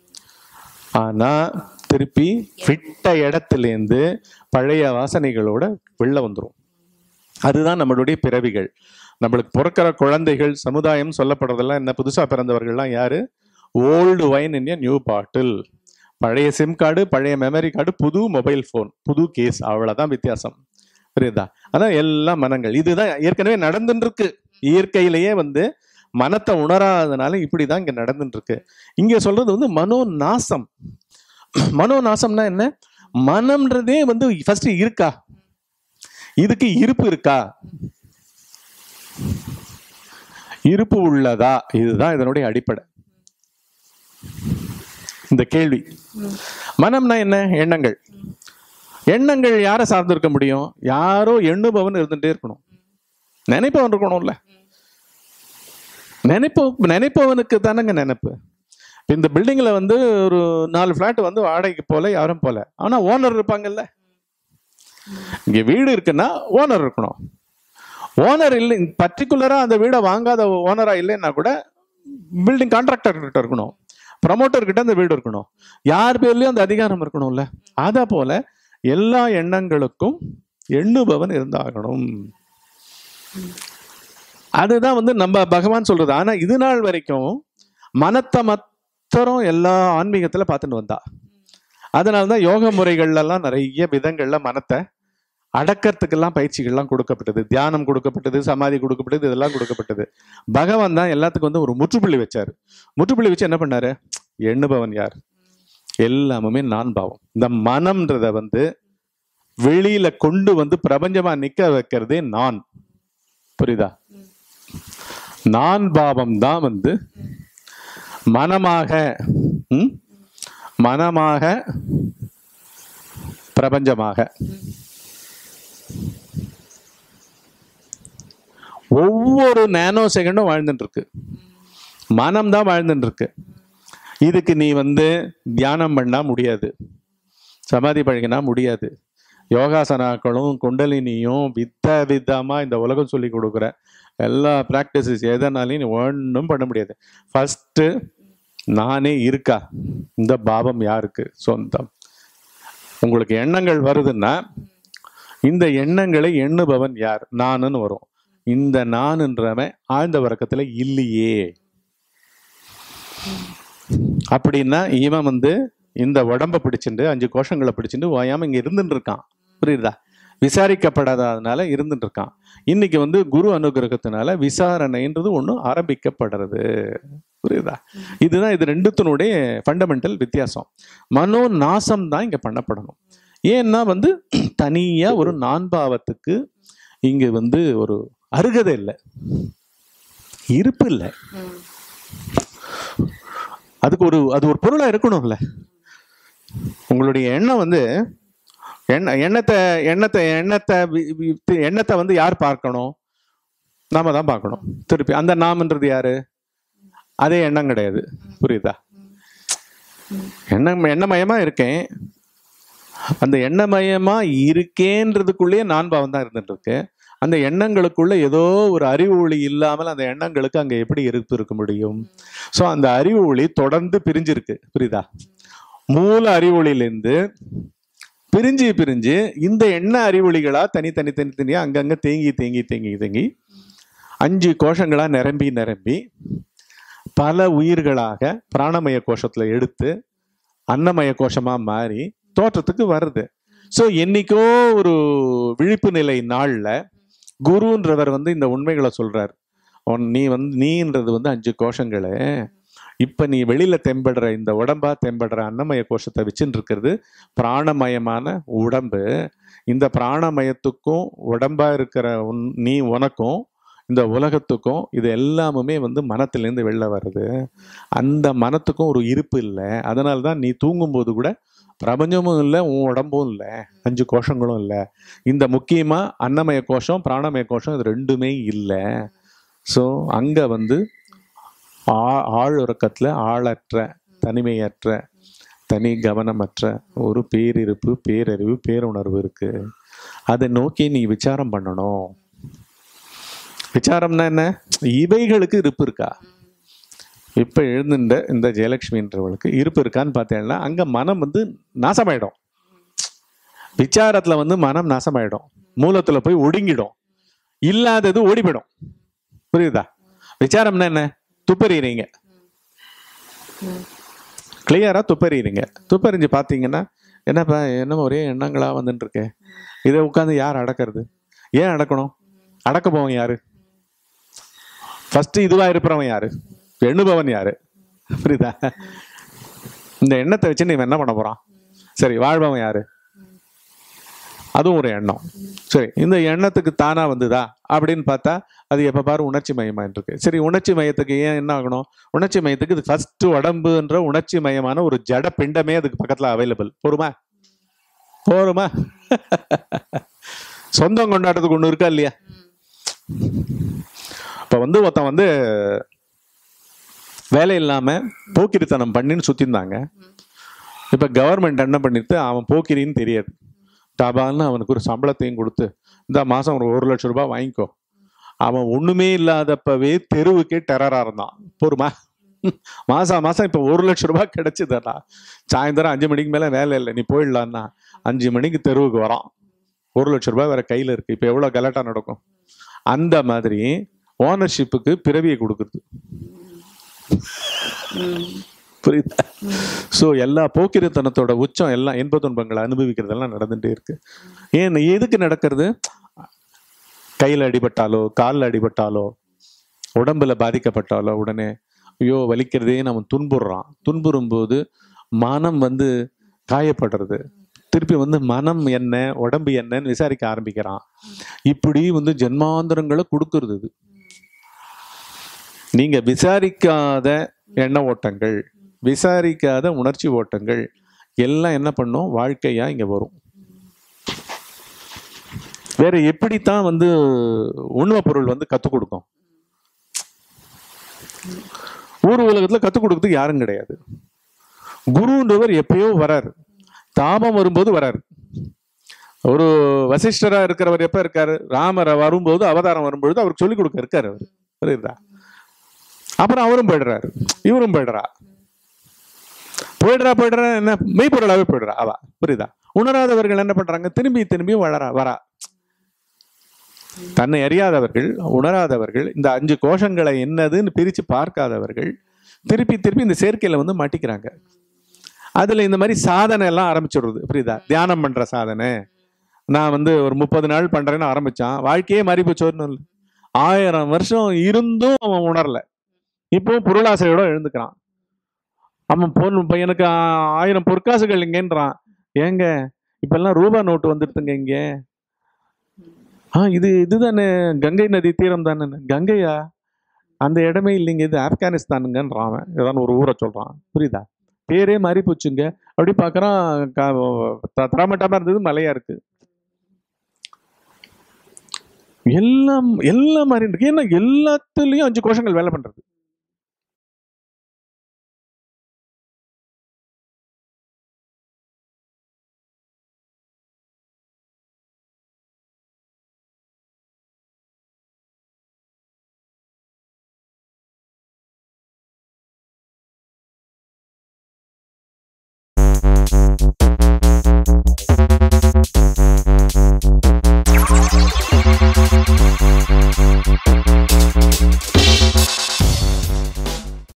ஆனா திருப்பி விட்ட இடத்துலேருந்து பழைய வாசனைகளோட வெளில வந்துரும் அதுதான் நம்மளுடைய பிறவிகள் நம்மளுக்கு பிறக்கிற குழந்தைகள் சமுதாயம் சொல்லப்படுறதெல்லாம் என்ன புதுசா பிறந்தவர்கள்லாம் யாரு old wine in new bottle பழைய சிம் கார்டு பழைய மெமரி கார்டு புது மொபைல் ஃபோன் புது கேஸ் அவ்வளவுதான் வித்தியாசம் புரியுதா அதான் எல்லாம் மனங்கள் இதுதான் ஏற்கனவே நடந்துட்டு இருக்கு இயற்கையிலேயே வந்து மனத்தை உணராதனால இப்படிதான் இங்க நடந்துட்டு இருக்கு இங்க சொல்றது வந்து மனோ நாசம் மனோ நாசம்னா என்ன மனம்ன்றதே வந்து ஃபர்ஸ்ட் இருக்கா இதுக்கு இருப்பு இருக்கா இருப்பு உள்ளதா இதுதான் இதனுடைய அடிப்படை இந்த கேள்வி மனம்னா என்ன எண்ணங்கள் எண்ணங்கள் யாரை சார்ந்து இருக்க முடியும் யாரோ எண்ணுபவன் இருந்துட்டே இருக்கணும் நினைப்பவன் இருக்கணும்ல நினைப்ப நினைப்பவனுக்கு தானங்க நினைப்பு இப்ப இந்த பில்டிங்ல வந்து ஒரு நாலு ஃபிளாட் வந்து வாடகைக்கு போல யாரும் போல ஆனா ஓனர் இருப்பாங்கல்ல இங்க வீடு இருக்குன்னா ஓனர் இருக்கணும் ஓனர் இல்லை பர்டிகுலரா அந்த வீடை வாங்காத ஓனரா இல்லைன்னா கூட பில்டிங் கான்ட்ராக்டர் கிட்ட இருக்கணும் ப்ரமோட்டர் கிட்ட அந்த வீடு இருக்கணும் யார் பேர்லயும் அந்த அதிகாரம் இருக்கணும்ல அத போல எல்லா எண்ணங்களுக்கும் எண்ணுபவன் இருந்தாகணும் அதுதான் வந்து நம்ம பகவான் சொல்றது ஆனா இது நாள் வரைக்கும் மனத்தை மாத்திரம் எல்லா ஆன்மீகத்துல பார்த்துட்டு வந்தா அதனாலதான் யோக முறைகள்ல எல்லாம் நிறைய விதங்கள்ல மனத்தை அடக்கறதுக்கெல்லாம் பயிற்சிகள்லாம் கொடுக்கப்பட்டது தியானம் கொடுக்கப்பட்டது சமாதி கொடுக்கப்பட்டது இதெல்லாம் கொடுக்கப்பட்டது பகவான் தான் எல்லாத்துக்கும் வந்து ஒரு முற்றுப்புள்ளி வச்சாரு முற்றுப்புள்ளி வச்சு என்ன பண்ணாரு எண்ணுபவன் யார் எல்லாமுமே நான் பாவம் இந்த மனம்ன்றத வந்து வெளியில கொண்டு வந்து பிரபஞ்சமா நிக்க வைக்கிறதே நான் புரியுதா நான் பாவம் தான் வந்து மனமாக ம்? மனமாக பிரபஞ்சமாக ஒவ்வொரு நேனோ செகண்டும் வாழ்ந்துட்டு இருக்கு மனம் தான் வாழ்ந்துட்டு இருக்கு இதுக்கு நீ வந்து தியானம் பண்ணா முடியாது சமாதி பழகினா முடியாது யோகாசனாக்களும் குண்டலினியும் வித்த விதமா இந்த உலகம் சொல்லி கொடுக்குற எல்லா ப்ராக்டிசஸ் எதனாலையும் நீ ஒன்றும் பண்ண முடியாது ஃபர்ஸ்ட் நானே இருக்கா இந்த பாவம் யாருக்கு சொந்தம் உங்களுக்கு எண்ணங்கள் வருதுன்னா இந்த எண்ணங்களை எண்ணுபவன் யார் நானுன்னு வரும் இந்த நானுன்றவன் ஆழ்ந்த உறக்கத்துல இல்லையே அப்படின்னா இவன் வந்து இந்த உடம்ப பிடிச்சிட்டு அஞ்சு கோஷங்களை பிடிச்சிட்டு ஓயாம இங்க இருந்துட்டு இருக்கான் புரியுதா விசாரிக்கப்படாததுனால இருந்துட்டு இருக்கான் இன்னைக்கு வந்து குரு அனுகிரகத்தினால விசாரணைன்றது ஒண்ணு ஆரம்பிக்கப்படுறது புரியுதா இதுதான் இது ரெண்டுத்தினுடைய ஃபண்டமெண்டல் வித்தியாசம் மனோ நாசம் தான் இங்க பண்ணப்படணும் ஏன்னா வந்து தனியா ஒரு நான்பாவத்துக்கு இங்க வந்து ஒரு அருகதை இல்லை இருப்பு இல்லை ம். அதுக்கு ஒரு அது ஒரு பொருளா இருக்கணும்ல உங்களுடைய எண்ணம் வந்து எண்ண எண்ணத்தை எண்ணத்தை எண்ணத்தை வி- வி- எண்ணத்தை வந்து யார் பார்க்கணும் நாம தான் பார்க்கணும் திருப்பி அந்த நாமன்றது யாரு அதே எண்ணம் கிடையாது புரியுதா எண்ணம் எண்ணமயமா இருக்கேன் அந்த எண்ணமயமா இருக்கேன்றதுக்குள்ளேயே நான் பாவம் தான் இருந்துட்டு இருக்கு அந்த எண்ணங்களுக்குள்ள ஏதோ ஒரு அறிவு ஒளி இல்லாமல் அந்த எண்ணங்களுக்கு அங்க எப்படி இருப்பு இருக்க முடியும் சோ அந்த அறிவு ஒளி தொடர்ந்து பிரிஞ்சிருக்கு புரியுதா மூல அறிவொளியிலேருந்து பிரிஞ்சு பிரிஞ்சு இந்த எண்ண அறிவொளிகளா தனி தனி தனி தனியா அங்கங்க தேங்கி தேங்கி தேங்கி தேங்கி அஞ்சு கோஷங்களா நிரம்பி நிரம்பி பல உயிர்களாக பிராணமய கோஷத்துல எடுத்து அன்னமய கோஷமா மாறி தோற்றத்துக்கு வருது ஸோ என்னைக்கோ ஒரு விழிப்பு நிலை நாள்ல குருன்றவர் வந்து இந்த உண்மைகளை சொல்றார் உன் நீ வந்து நீன்றது வந்து அஞ்சு கோஷங்களே இப்ப நீ வெளியில தெம்படுற இந்த உடம்பா தெம்படுற அன்னமய கோஷத்தை வச்சுட்டு இருக்கிறது பிராணமயமான உடம்பு இந்த பிராணமயத்துக்கும் உடம்பா இருக்கிற உன் நீ உனக்கும் இந்த உலகத்துக்கும் இது எல்லாமுமே வந்து மனத்திலேருந்து வெளில வருது அந்த மனத்துக்கும் ஒரு இருப்பு இல்லை அதனால தான் நீ தூங்கும்போது கூட பிரபஞ்சமும் இல்லை உன் உடம்பும் இல்லை அஞ்சு கோஷங்களும் இல்லை இந்த முக்கியமா அன்னமய கோஷம் பிராணமய கோஷம் இது ரெண்டுமே இல்லை ஸோ அங்க வந்து ஆ- ஆழுறக்கத்துல ஆளற்ற தனிமையற்ற தனி கவனமற்ற ஒரு பேரிருப்பு பேரறிவு பேருணர்வு இருக்கு அதை நோக்கி நீ விசாரம் பண்ணணும் விசாரம்னா என்ன இவைகளுக்கு இருப்பு இருக்கா இப்ப எழுந்துட்ட இந்த ஜெயலட்சுமின்றவளுக்கு இருப்பு இருக்கான்னு பார்த்தேன்னா அங்க மனம் வந்து நாசமாயிடும் விசாரத்துல வந்து மனம் நாசமாயிடும் மூலத்துல போய் ஒடுங்கிடும் இல்லாதது ஓடி போயிடும் புரியுதா விசாரம்னா என்ன துப்பறிறீங்க கிளியராக துப்பறிறீங்க துப்பறிஞ்சு பார்த்தீங்கன்னா என்னப்பா என்னமோ ஒரே எண்ணங்களாக வந்துட்டு இருக்கே இதை உட்காந்து யார் அடக்கிறது ஏன் அடக்கணும் அடக்க போவன் யாரு ஃபர்ஸ்ட் இதுவா இருப்பவன் யாரு எண்ணுபவன் யாரு புரியுதா இந்த எண்ணத்தை வச்சு நீ என்ன பண்ண போறான் சரி வாழ்பவன் யாரு அதுவும் ஒரு எண்ணம் சரி இந்த எண்ணத்துக்கு தானா வந்துதா அப்படின்னு பார்த்தா அது எப்ப பாரு உணர்ச்சி மயமா இருக்கு சரி உணர்ச்சி மயத்துக்கு ஏன் என்ன ஆகணும் உணர்ச்சி மயத்துக்கு இது ஃபர்ஸ்ட் உடம்புன்ற உணர்ச்சி மயமான ஒரு ஜட பிண்டமே அதுக்கு பக்கத்துல அவைலபிள் போருமா போருமா சொந்தம் கொண்டாடுறதுக்கு ஒண்ணு இருக்கா இல்லையா இப்ப வந்து ஒருத்தன் வந்து வேலை இல்லாம போக்கிரித்தனம் பண்ணின்னு சுத்திருந்தாங்க இப்ப கவர்மெண்ட் என்ன பண்ணிட்டு அவன் போக்கிரின்னு தெரியாது டபால்னு அவனுக்கு ஒரு சம்பளத்தையும் கொடுத்து இந்த மாசம் ஒரு ஒரு லட்சம் ரூபாய் வாங்கிக்கோ அவன் ஒண்ணுமே இல்லாதப்பவே தெருவுக்கே டெரரா இருந்தான் போருமா மாசம் மாசம் இப்ப ஒரு லட்சம் ரூபாய் கிடைச்சதுடா சாயந்தரம் அஞ்சு மணிக்கு மேல வேலை இல்லை நீ போயிடலான்னா அஞ்சு மணிக்கு தெருவுக்கு வரான் ஒரு லட்சம் ரூபாய் வேற கையில இருக்கு இப்ப எவ்வளவு கலாட்டா நடக்கும் அந்த மாதிரி ஓனர்ஷிப்புக்கு பிறவியை கொடுக்குறது ம். புரியுதா ஸோ எல்லா போக்கிரித்தனத்தோட உச்சம் எல்லாம் இன்ப துன்பங்களை அனுபவிக்கிறதெல்லாம் நடந்துட்டே இருக்கு ஏன் எதுக்கு நடக்கிறது கையில் அடிபட்டாலோ காலில் அடிபட்டாலோ உடம்புல பாதிக்கப்பட்டாலோ உடனே ஐயோ வலிக்கிறதே நம்ம துன்புறுறான் துன்புறும் போது மனம் வந்து காயப்படுறது திருப்பி வந்து மனம் என்ன உடம்பு என்னன்னு விசாரிக்க ஆரம்பிக்கிறான் இப்படி வந்து ஜென்மாந்தரங்களை கொடுக்கறது இது நீங்க விசாரிக்காத எண்ண ஓட்டங்கள் விசாரிக்காத உணர்ச்சி ஓட்டங்கள் எல்லாம் என்ன பண்ணும் வாழ்க்கையா இங்க வரும் வேற எப்படித்தான் வந்து உண்மை பொருள் வந்து கத்துக் கொடுக்கும் ஊர் உலகத்துல கத்துக் கொடுக்கறதுக்கு யாரும் கிடையாது குருன்றவர் எப்பயோ வராரு தாபம் வரும்போது வராரு ஒரு வசிஷ்டரா இருக்கிறவர் எப்ப இருக்காரு ராமர் வரும்போது அவதாரம் வரும்பொழுது அவருக்கு சொல்லிக் கொடுக்க இருக்காரு அவர் புரியுதா அப்புறம் அவரும் போயிடுறாரு இவரும் போயிடுறா போயிடுறா போயிடுறா என்ன மெய்ப்பொருளாவே போயிடுறா அவ புரியுதா உணராதவர்கள் என்ன பண்றாங்க திரும்பி திரும்பி வளரா வரா தன்னை அறியாதவர்கள் உணராதவர்கள் இந்த அஞ்சு கோஷங்களை என்னதுன்னு பிரிச்சு பார்க்காதவர்கள் திருப்பி திருப்பி இந்த சேர்க்கையில வந்து மாட்டிக்கிறாங்க அதுல இந்த மாதிரி சாதனை எல்லாம் ஆரம்பிச்சிடுறது புரியுதா தியானம் பண்ற சாதனை நான் வந்து ஒரு முப்பது நாள் பண்றேன்னு ஆரம்பிச்சான் வாழ்க்கையே மாறி போச்சோன்னு இல்ல. ஆயிரம் வருஷம் இருந்தும் அவன் உணரல இப்போ பொருளாசையோட எழுந்துக்கிறான் அவன் பொண்ணு பையனுக்கு ஆ- ஆயிரம் பொற்காசுகள் இங்கேன்றான் ஏங்க இப்பெல்லாம் ரூபா நோட்டு வந்துடுதுங்க இங்க ஆ இது இதுதானே கங்கை நதி தீரம் தானே கங்கையா அந்த இடமே இல்லைங்க இது ஆப்கானிஸ்தானுங்கன்றான் அவன் ஏதாவது ஒரு ஊரை சொல்றான் புரியுதா பேரே மாறி போச்சுங்க அப்படி பார்க்கறான் க- த- தரமட்டமா இருந்தது மலையா இருக்கு எல்லாம் எல்லாம் மாறி இருக்கு ஏன்னா எல்லாத்துலயும் அஞ்சு கோஷங்கள் வேலை பண்றது